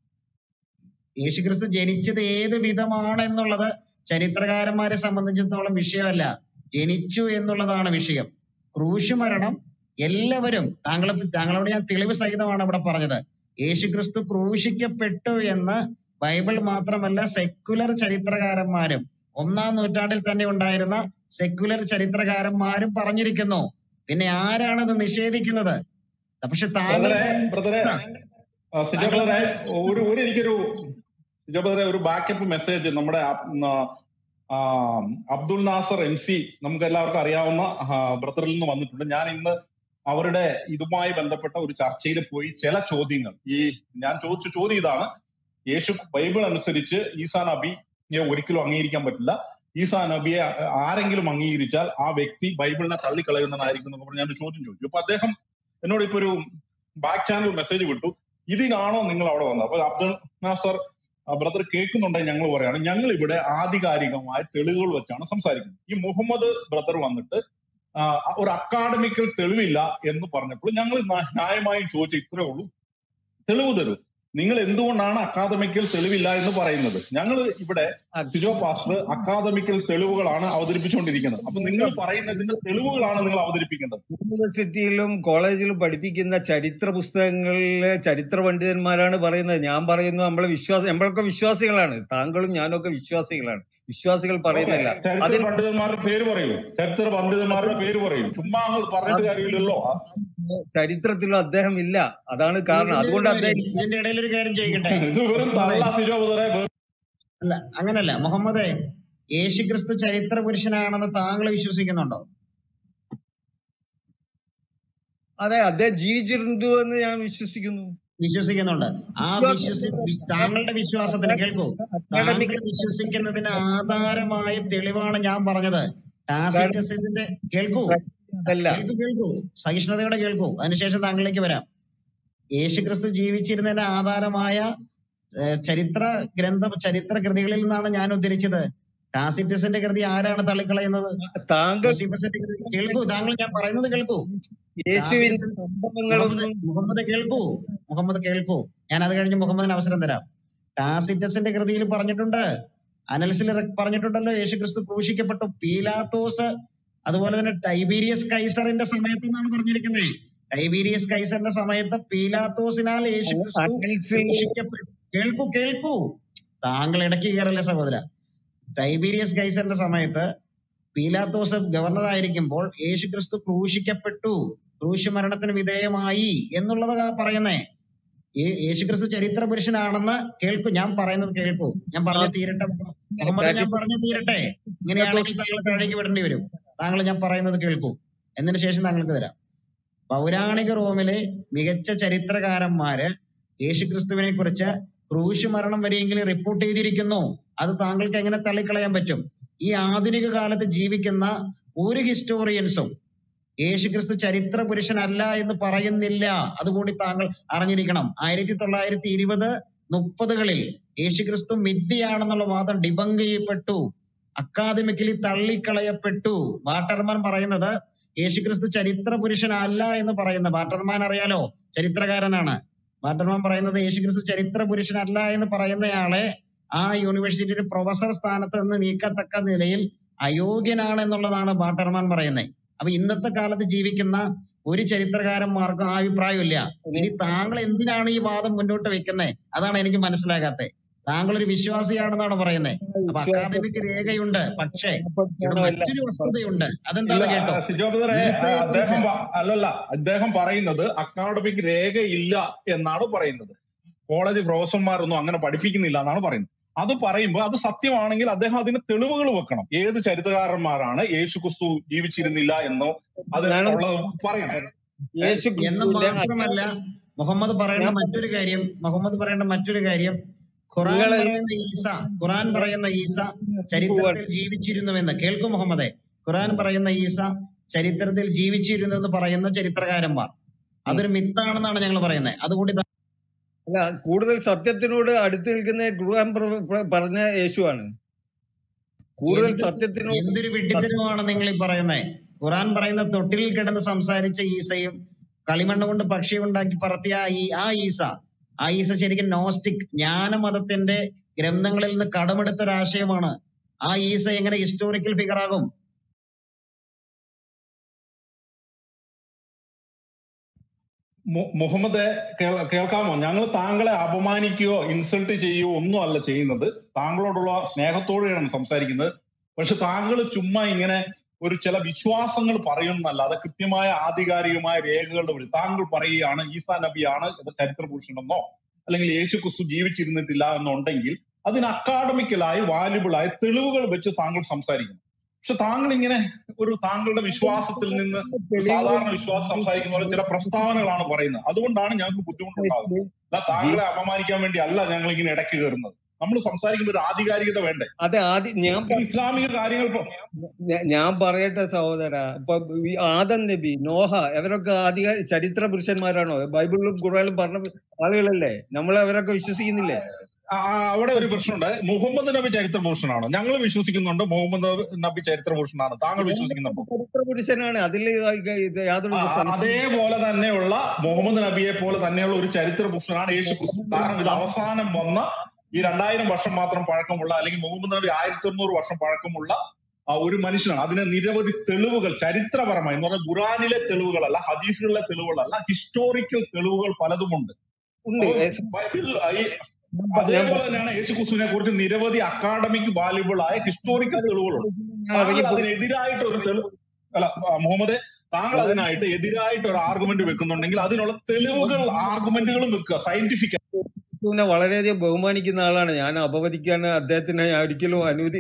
[SPEAKER 3] യേശുക്രിസ്തു ജനിച്ചത് ഏത് വിധമാണ് എന്നുള്ളത് ചരിത്രകാരന്മാരെ സംബന്ധിച്ചിടത്തോളം വിഷയമല്ല ജനിച്ചു എന്നുള്ളതാണ് വിഷയം ക്രൂശ് മരണം എല്ലാവരും താങ്കൾ താങ്കളോട് ഞാൻ തെളിവ് സഹിതമാണ് ഇവിടെ പറഞ്ഞത് യേശുക്രിസ്തു ക്രൂശിക്കപ്പെട്ടു എന്ന് ബൈബിൾ മാത്രമല്ല സെക്കുലർ ചരിത്രകാരന്മാരും ഒന്നാം നൂറ്റാണ്ടിൽ തന്നെ ഉണ്ടായിരുന്ന സെക്കുലർ ചരിത്രകാരന്മാരും പറഞ്ഞിരിക്കുന്നു പിന്നെ ആരാണത് നിഷേധിക്കുന്നത് പക്ഷെ താങ്കൾ
[SPEAKER 1] ബ്രദറെ ബ്രദറെ ആ, സിജോ ബ്രദറെ ഒരു ഒരു എനിക്കൊരു സിജോ ബ്രദറെ ഒരു ബാക്കപ്പ് മെസ്സേജ് നമ്മുടെ അബ്- ഉം, ആ, അബ്ദുൾ നാസർ എം സി നമുക്ക് എല്ലാവർക്കും അറിയാവുന്ന ആ, ബ്രദറിൽ നിന്ന് വന്നിട്ടുണ്ട് ഞാൻ ഇന്ന് അവരുടെ ഇതുമായി ബന്ധപ്പെട്ട ഒരു ചർച്ചയിൽ പോയി ചില ചോദ്യങ്ങൾ ഈ ഞാൻ ചോദിച്ച ചോദ്യം ഇതാണ് യേശു ബൈബിൾ അനുസരിച്ച് ഈസാ നബിയെ ഒരിക്കലും അംഗീകരിക്കാൻ പറ്റില്ല ഈസാ നബിയെ ആരെങ്കിലും അംഗീകരിച്ചാൽ ആ വ്യക്തി ബൈബിളിനെ തള്ളിക്കളയുന്നതായിരിക്കും എന്നൊക്കെ പറഞ്ഞ് ഞാൻ ഒരു ചോദ്യം ചോദിച്ചു അപ്പൊ അദ്ദേഹം എന്നോട് ഇപ്പൊ ഒരു ബാക്ക് ചാനൽ മെസ്സേജ് വിട്ടു ഇതിനാണോ നിങ്ങൾ അവിടെ വന്നത് അപ്പൊ അബ്ദുൾ നാസർ ബ്രദർ കേൾക്കുന്നുണ്ടെങ്കിൽ ഞങ്ങൾ പറയാണ് ഞങ്ങൾ ഇവിടെ ആധികാരികമായ തെളിവുകൾ വെച്ചാണ് സംസാരിക്കുന്നത് ഈ മുഹമ്മദ് ബ്രദർ വന്നിട്ട് ആ, ഒരു അക്കാഡമിക്കൽ തെളിവില്ല എന്ന് പറഞ്ഞപ്പോൾ ഞങ്ങൾ ന്യാ- ന്യായമായും ചോദിച്ചു ഇത്രേ ഉള്ളൂ തെളിവ് തരൂ നിങ്ങൾ എന്തുകൊണ്ടാണ് അക്കാദമിക്കൽ തെളിവില്ല എന്ന് പറയുന്നത് ഞങ്ങൾ ഇവിടെ സിജോ പാസ്റ്റർ അക്കാദമിക്കൽ തെളിവുകളാണ് അവതരിപ്പിച്ചുകൊണ്ടിരിക്കുന്നത് അപ്പൊ നിങ്ങൾ പറയുന്നതിന്റെ തെളിവുകളാണ് നിങ്ങൾ അവതരിപ്പിക്കേണ്ടത്
[SPEAKER 2] യൂണിവേഴ്സിറ്റിയിലും കോളേജിലും പഠിപ്പിക്കുന്ന ചരിത്ര പുസ്തകങ്ങളിലെ ചരിത്ര പണ്ഡിതന്മാരാണ് പറയുന്നത് ഞാൻ പറയുന്നു നമ്മളെ വിശ്വാസം നമ്മളൊക്കെ വിശ്വാസികളാണ് താങ്കളും ഞാനൊക്കെ വിശ്വാസികളാണ് വിശ്വാസികൾ പറയുന്നില്ല
[SPEAKER 1] ചരിത്ര
[SPEAKER 2] അതിൽ
[SPEAKER 1] പണ്ഡിതന്മാരുടെ പേര് പറയൂ ചരിത്ര പണ്ഡിതന്മാരുടെ പേര് പറയൂ ചുമ്മാ അങ്ങ് പറഞ്ഞിട്ട് കാര്യമില്ലല്ലോ
[SPEAKER 2] ചരിത്രത്തിലും അദ്ദേഹം ഇല്ല അതാണ് കാരണം അതുകൊണ്ട് അദ്ദേഹം
[SPEAKER 3] ഇതിന്റെ ഇടയിൽ ഒരു കാര്യം ചോദിക്കട്ടെ
[SPEAKER 1] ഇത് വെറും തള്ള സിജോ ബ്രദറെ
[SPEAKER 3] അല്ല അങ്ങനല്ല മുഹമ്മദേ യേശുക്രിസ്തു ചരിത്ര പുരുഷനാണെന്ന് താങ്കൾ വിശ്വസിക്കുന്നുണ്ടോ
[SPEAKER 2] അതെ അദ്ദേഹം ജീവിച്ചിരുന്നു എന്ന് ഞാൻ വിശ്വസിക്കുന്നു
[SPEAKER 3] വിശ്വസിക്കുന്നുണ്ട് ആ വിശ്വസി വിശ്- താങ്കളുടെ വിശ്വാസത്തിന് കേൾക്കൂ താങ്കൾ വിശ്വസിക്കുന്നതിന് ആധാരമായ തെളിവാണ് ഞാൻ പറഞ്ഞത് ടാസിറ്റസിന്റെ കേൾക്കൂ
[SPEAKER 2] അതല്ല
[SPEAKER 3] കേൾക്കൂ കേൾക്കൂ സഹിഷ്ണുതയോടെ കേൾക്കൂ അതിനുശേഷം താങ്കളിലേക്ക് വരാം യേശുക്രിസ്തു ജീവിച്ചിരുന്നതിന് ആധാരമായ ഏഹ്, ചരിത്ര ഗ്രന്ഥ ചരിത്ര കൃതികളിൽ നിന്നാണ് ഞാൻ ഉദ്ധരിച്ചത് ടാസിറ്റസിന്റെ കൃതി ആരാണ് തള്ളിക്കളയുന്നത്
[SPEAKER 2] താങ്കൾ
[SPEAKER 3] യൂസിഫസിന്റെ കൃതി കേൾക്കൂ താങ്കൾ ഞാൻ പറയുന്നത് കേൾക്കൂ
[SPEAKER 2] യേശുവിന്റെ
[SPEAKER 3] മുഹമ്മദ്
[SPEAKER 2] സംഭവങ്ങളൊന്നും
[SPEAKER 3] മുഹമ്മദ് കേൾക്കൂ മുഹമ്മദ് കേൾക്കൂ ഞാൻ അത് കഴിഞ്ഞ് മുഹമ്മദിന് അവസരം തരാം ടാസിറ്റസിന്റെ കൃതിയിൽ പറഞ്ഞിട്ടുണ്ട് അനൽസിൽ റെ- പറഞ്ഞിട്ടുണ്ടല്ലോ യേശുക്രിസ്തു ക്രൂശിക്കപ്പെട്ടു പീലാത്തോസ് അതുപോലെ തന്നെ ടൈബീരിയസ് കൈസറിന്റെ സമയത്ത് എന്നാണ് പറഞ്ഞിരിക്കുന്നത് ടൈബീരിയസ് കൈസറിന്റെ സമയത്ത് പീലാത്തോസിനാൽ യേശുക്രിസ്തു
[SPEAKER 2] അനൽസിൽ
[SPEAKER 3] ക്രൂശിക്കപ്പെട്ടു കേൾക്കൂ കേൾക്കൂ താങ്കൾ ഇടയ്ക്ക് കയറല്ലേ സഹോദര ടൈബീരിയസ് കൈസറിന്റെ സമയത്ത് പീലാത്തോസ് ഗവർണർ ആയിരിക്കുമ്പോൾ യേശുക്രിസ്തു ക്രൂശിക്കപ്പെട്ടു ക്രൂശി ക്രൂശ് മരണത്തിന് വിധേയമായി എന്നുള്ളത് പറയുന്നേ ഈ യേശുക്രിസ്തു ചരിത്ര പുരുഷനാണെന്ന് കേൾക്കൂ ഞാൻ പറയുന്നത് കേൾക്കൂ ഞാൻ പറഞ്ഞു തീരട്ടെ മുഹമ്മദ് ഞാൻ പറഞ്ഞു തീരട്ടെ ഇങ്ങനെയാണെങ്കിൽ താങ്കൾ താഴേക്ക് വിടേണ്ടി വരും താങ്കൾ ഞാൻ പറയുന്നത് കേൾക്കൂ എന്നതിന് ശേഷം താങ്കൾക്ക് തരാം പൗരാണിക റോമിലെ മികച്ച ചരിത്രകാരന്മാര് യേശുക്രിസ്തുവിനെ കുറിച്ച് ക്രൂശ് മരണം വരെയെങ്കിലും റിപ്പോർട്ട് ചെയ്തിരിക്കുന്നു അത് താങ്കൾക്ക് എങ്ങനെ തള്ളിക്കളയാൻ പറ്റും ഈ ആധുനിക കാലത്ത് ജീവിക്കുന്ന ഒരു ഹിസ്റ്റോറിയൻസും യേശുക്രിസ്തു ചരിത്ര പുരുഷനല്ല എന്ന് പറയുന്നില്ല അതുകൂടി താങ്കൾ അറിഞ്ഞിരിക്കണം ആയിരത്തി തൊള്ളായിരത്തി ഇരുപത് മുപ്പതുകളിൽ യേശുക്രിസ്തു മിഥ്യയാണെന്നുള്ള വാദം ഡിബങ്ക് ചെയ്യപ്പെട്ടു അക്കാദമിക്കലി തള്ളിക്കളയപ്പെട്ടു വാട്ടർമാൻ പറയുന്നത് യേശുക്രിസ്തു ചരിത്ര പുരുഷനല്ല എന്ന് പറയുന്ന വാട്ടർമാൻ അറിയാലോ ചരിത്രകാരനാണ് വാട്ടർമാൻ പറയുന്നത് യേശുക്രിസ്തു ചരിത്ര പുരുഷനല്ല എന്ന് പറയുന്നയാളെ ആ യൂണിവേഴ്സിറ്റിയുടെ പ്രൊഫസർ സ്ഥാനത്ത് നിന്ന് നീക്കത്തക്ക നിലയിൽ അയോഗ്യനാണ് എന്നുള്ളതാണ് ബാട്ടർമാൻ പറയുന്നത് അപ്പൊ ഇന്നത്തെ കാലത്ത് ജീവിക്കുന്ന ഒരു ചരിത്രകാരന്മാർക്കും ആ അഭിപ്രായമില്ല ഇനി താങ്കൾ എന്തിനാണ് ഈ വാദം മുന്നോട്ട് വെക്കുന്നത് അതാണ് എനിക്ക് മനസ്സിലാകാത്തത് താങ്കൾ ഒരു വിശ്വാസിയാണെന്നാണ് പറയുന്നത് അപ്പൊ അക്കാദമിക് രേഖയുണ്ട് പക്ഷേ ഇവിടെ മറ്റൊരു വസ്തുതയുണ്ട്
[SPEAKER 1] ഇല്ല
[SPEAKER 3] അതെന്താന്ന് കേട്ടോ
[SPEAKER 1] സിജോ ബ്രദറെ
[SPEAKER 3] ഈസയെ
[SPEAKER 1] അദ്ദേഹം
[SPEAKER 3] കുറിച്ച്
[SPEAKER 1] പ- അല്ലല്ല അദ്ദേഹം പറയുന്നത് അക്കാഡമിക് രേഖയില്ല എന്നാണ് പറയുന്നത് കോളേജ് പ്രൊഫസർമാരൊന്നും അങ്ങനെ പഠിപ്പിക്കുന്നില്ല എന്നാണ് പറയുന്നത് അത് പറയുമ്പോൾ അത് സത്യമാണെങ്കിൽ അദ്ദേഹം അതിന് തെളിവുകൾ വെക്കണം ഏത് ചരിത്രകാരന്മാരാണ് യേശു ക്രിസ്തു ജീവിച്ചിരുന്നില്ല എന്നോ അത്
[SPEAKER 2] ഞാനും
[SPEAKER 1] ഉള്ളത് പറയണം
[SPEAKER 2] യേശു
[SPEAKER 3] എന്ന്
[SPEAKER 2] ക്രിസ്തുവിന്റെ
[SPEAKER 3] മാത്രമല്ല മുഹമ്മദ് പറയേണ്ട
[SPEAKER 2] ഞാൻ
[SPEAKER 3] മറ്റൊരു കാര്യം മുഹമ്മദ് പറയേണ്ട മറ്റൊരു കാര്യം ഖുറാൻ
[SPEAKER 2] നിങ്ങളെ
[SPEAKER 3] പറയുന്ന ഈസ ഖുറാൻ പറയുന്ന ഈസ ചരിത്രത്തിൽ ജീവിച്ചിരുന്നുവെന്ന് കേൾക്കൂ മുഹമ്മദെ ഖുറാൻ പറയുന്ന ഈസ ചരിത്രത്തിൽ ജീവിച്ചിരുന്നു എന്ന് പറയുന്ന ചരിത്രകാരന്മാർ അതൊരു മിത്താണെന്നാണ് ഞങ്ങൾ പറയുന്നത് അതുകൂടി താ-
[SPEAKER 2] അല്ല കൂടുതൽ സത്യത്തിനോട് അടുത്ത് നിൽക്കുന്ന ഖുർആൻ പ്ര- പ്ര- പറഞ്ഞ യേശുവാണ് കൂടുതൽ
[SPEAKER 3] എന്ത്
[SPEAKER 2] സത്യത്തിനോട്
[SPEAKER 3] എന്തൊരു വിഡ്ഢിത്തരമാണ് നിങ്ങൾ ഈ പറയുന്നത് ഖുറാൻ പറയുന്ന തൊട്ടിലിൽ കിടന്ന് സംസാരിച്ച ഈസയും കളിമണ്ണ് കൊണ്ട് പക്ഷി ഉണ്ടാക്കി പറത്തിയ ആ ഈ ആ ഈസ ആ ഈസ ശരിക്കും നോസ്റ്റിക് ജ്ഞാനമതത്തിന്റെ ഗ്രന്ഥങ്ങളിൽ നിന്ന് കടമെടുത്ത ഒരു ആശയമാണ് ആ ഈസ എങ്ങനെ ഹിസ്റ്റോറിക്കൽ ഫിഗർ ആകും
[SPEAKER 1] മു- മുഹമ്മദ് കേ- കേൾക്കാമോ ഞങ്ങൾ താങ്കളെ അപമാനിക്കുകയോ ഇൻസൾട്ട് ചെയ്യുകയോ ഒന്നും അല്ല ചെയ്യുന്നത് താങ്കളോടുള്ള സ്നേഹത്തോടെയാണ് സംസാരിക്കുന്നത് പക്ഷെ താങ്കൾ ചുമ്മാ ഇങ്ങനെ ഒരു ചില വിശ്വാസങ്ങൾ പറയുന്നല്ലാതെ കൃത്യമായ ആധികാരികമായ രേഖകളുടെ വഴി താങ്കൾ പറയുകയാണ് ഈസാ നബിയാണ് ഇത് ചരിത്ര പുരുഷനെന്നോ അല്ലെങ്കിൽ യേശു ക്രിസ്തു ജീവിച്ചിരുന്നിട്ടില്ല എന്നുണ്ടെങ്കിൽ അതിന് അക്കാഡമിക്കലായി വാല്യുബിളായ തെളിവുകൾ വെച്ച് താങ്കൾ സംസാരിക്കുന്നു പക്ഷെ താങ്കൾ ഇങ്ങനെ ഒരു താങ്കളുടെ വിശ്വാസത്തിൽ നിന്ന് ഒരു സാധാരണ വിശ്വാസം സംസാരിക്കുന്ന പോലെ ചില പ്രസ്താവനകളാണ് പറയുന്നത് അതുകൊണ്ടാണ് ഞങ്ങൾക്ക് ബുദ്ധിമുട്ടുണ്ടാകുന്നത് അല്ല താങ്കളെ അപമാനിക്കാൻ വേണ്ടി അല്ല ഞങ്ങൾ ഇങ്ങനെ ഇടയ്ക്ക് കയറുന്നത് നമ്മൾ സംസാരിക്കുമ്പോൾ ഒരു ആധികാരികത വേണ്ടേ
[SPEAKER 2] അത് ആദ്യം ഞാൻ
[SPEAKER 1] ഇത് ഇസ്ലാമിക കാര്യങ്ങൾ ഇപ്പൊ
[SPEAKER 2] ഞാ- ഞാൻ പറയട്ടെ സഹോദര ഇപ്പൊ ഈ ആദം നബി നോഹ ഇവരൊക്കെ ആധിക ചരിത്ര പുരുഷന്മാരാണോ ബൈബിളിലും ഖുറാനിലും പറഞ്ഞ ആളുകളല്ലേ നമ്മൾ അവരൊക്കെ വിശ്വസിക്കുന്നില്ലേ
[SPEAKER 1] ആ, ആ, അവിടെ ഒരു പ്രശ്നമുണ്ട് മുഹമ്മദ് നബി ചരിത്ര പുരുഷനാണോ ഞങ്ങൾ വിശ്വസിക്കുന്നുണ്ട് മുഹമ്മദ് നബി ചരിത്ര പുരുഷനാണ് താങ്കൾ വിശ്വസിക്കുന്നുണ്ടോ
[SPEAKER 2] ചരിത്ര പുരുഷനാണ് അതിൽ ഇത് യാതൊരു
[SPEAKER 1] ആ,
[SPEAKER 2] സംശയവും
[SPEAKER 1] അതേപോലെ തന്നെയുള്ള മുഹമ്മദ് നബിയെ പോലെ തന്നെയുള്ള ഒരു ചരിത്ര പുരുഷനാണ് യേശു ക്രിസ്തു കാരണം ഇത് അവസാനം വന്ന ഈ രണ്ടായിരം വർഷം മാത്രം പഴക്കമുള്ള അല്ലെങ്കിൽ മുഹമ്മദ് നബി ആയിരത്തി തൊണ്ണൂറ് വർഷം പഴക്കമുള്ള ആ ഒരു മനുഷ്യനാണ് അതിന് നിരവധി തെളിവുകൾ ചരിത്രപരമായി എന്ന് പറഞ്ഞാൽ ഖുറാനിലെ തെളിവുകളല്ല ഹദീസുകളിലെ തെളിവുകളല്ല ഹിസ്റ്റോറിക്കൽ തെളിവുകൾ പലതുമുണ്ട്
[SPEAKER 2] ഉണ്ട്
[SPEAKER 1] അപ്പൊ
[SPEAKER 2] യേശു-
[SPEAKER 1] ബൈബിൾ ഈ
[SPEAKER 2] ഞാൻ
[SPEAKER 1] അതേപോലെ തന്നെയാണ് യേശു ക്രിസ്തുവിനെ കുറിച്ച് നിരവധി അക്കാഡമിക് വാല്യുബിൾ ആയ ഹിസ്റ്റോറിക്കൽ തെളിവുകളുണ്ട്
[SPEAKER 2] ഞാൻ
[SPEAKER 1] താങ്കൾ
[SPEAKER 2] ഇറങ്ങിപ്പോ-
[SPEAKER 1] അതിനെതിരായിട്ട് ഒരു തെളിവ് അല്ല ആ, മുഹമ്മദ് താങ്കൾ അതിനായിട്ട് എതിരായിട്ട് ഒരു ആർഗ്യുമെന്റ് വെക്കുന്നുണ്ടെങ്കിൽ അതിനുള്ള തെളിവുകൾ ആർഗ്യുമെന്റുകളും വെക്കുക സയന്റിഫിക്
[SPEAKER 2] യേശുവിനെ വളരെയധികം ബഹുമാനിക്കുന്ന ആളാണ് ഞാൻ അപവദിക്കാൻ അദ്ദേഹത്തിനെ ഞാൻ ഒരിക്കലും അനുമതി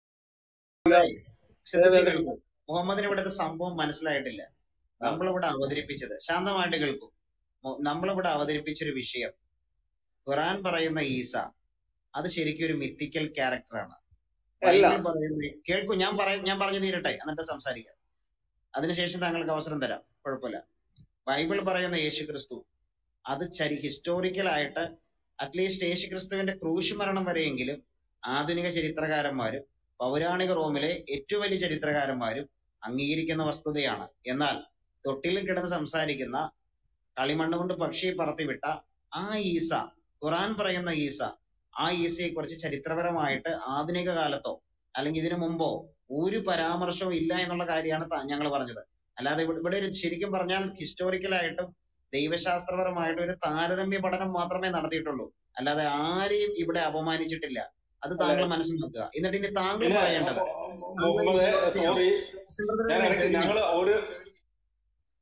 [SPEAKER 3] ശ്രദ്ധിച്ച് കേൾക്കൂ മുഹമ്മദിന് ഇവിടുത്തെ സംഭവം മനസ്സിലായിട്ടില്ല നമ്മളിവിടെ അവതരിപ്പിച്ചത് ശാന്തമായിട്ട് കേൾക്കൂ മു- നമ്മളിവിടെ അവതരിപ്പിച്ചൊരു വിഷയം ഖുറാൻ പറയുന്ന ഈസ അത് ശരിക്കും ഒരു മിത്തിക്കൽ ക്യാരക്ടറാണ്
[SPEAKER 2] അല്ല
[SPEAKER 3] ബൈബിൾ പറയുന്ന കേൾക്കൂ ഞാൻ പറയ ഞാൻ പറഞ്ഞു തീരട്ടെ എന്നിട്ട് സംസാരിക്കാം അതിനുശേഷം താങ്കൾക്ക് അവസരം തരാം കുഴപ്പമില്ല ബൈബിൾ പറയുന്ന യേശു ക്രിസ്തു അത് ചരി ഹിസ്റ്റോറിക്കൽ ആയിട്ട് അറ്റ്ലീസ്റ്റ് യേശു ക്രിസ്തുവിന്റെ ക്രൂശ് മരണം വരെയെങ്കിലും ആധുനിക ചരിത്രകാരന്മാരും പൗരാണിക റോമിലെ ഏറ്റവും വലിയ ചരിത്രകാരന്മാരും അംഗീകരിക്കുന്ന വസ്തുതയാണ് എന്നാൽ തൊട്ടിലിൽ കിടന്ന് സംസാരിക്കുന്ന കളിമണ്ണ് കൊണ്ട് പക്ഷിയെ പറത്തിവിട്ട ആ ഈസ ഖുറാൻ പറയുന്ന ഈസ ആ ഈസയെ കുറിച്ച് ചരിത്രപരമായിട്ട് ആധുനിക കാലത്തോ അല്ലെങ്കിൽ ഇതിനു മുമ്പോ ഒരു പരാമർശവും ഇല്ല എന്നുള്ള കാര്യമാണ് ഞങ്ങൾ പറഞ്ഞത് അല്ലാതെ ഇവിടെ ഇവിടെ ഒരു ശരിക്കും പറഞ്ഞാൽ ഹിസ്റ്റോറിക്കൽ ആയിട്ടും ദൈവശാസ്ത്രപരമായിട്ടും ഒരു താരതമ്യ പഠനം മാത്രമേ നടത്തിയിട്ടുള്ളൂ അല്ലാതെ ആരെയും ഇവിടെ അപമാനിച്ചിട്ടില്ല അത് താങ്കൾ മനസ്സിലാക്കുക എന്നിട്ട് ഇനി താങ്കൾ പറയേണ്ടത് താങ്കൾ
[SPEAKER 1] മുഹമ്മദ്
[SPEAKER 3] വിശ്വാസിയാണ്
[SPEAKER 1] സോറി
[SPEAKER 3] ബ്രദറെ
[SPEAKER 1] ഞാൻ
[SPEAKER 3] ഒരു
[SPEAKER 1] ഇടയ്ക്ക്
[SPEAKER 3] മിനിറ്റ്
[SPEAKER 1] ഞങ്ങൾ ഒരു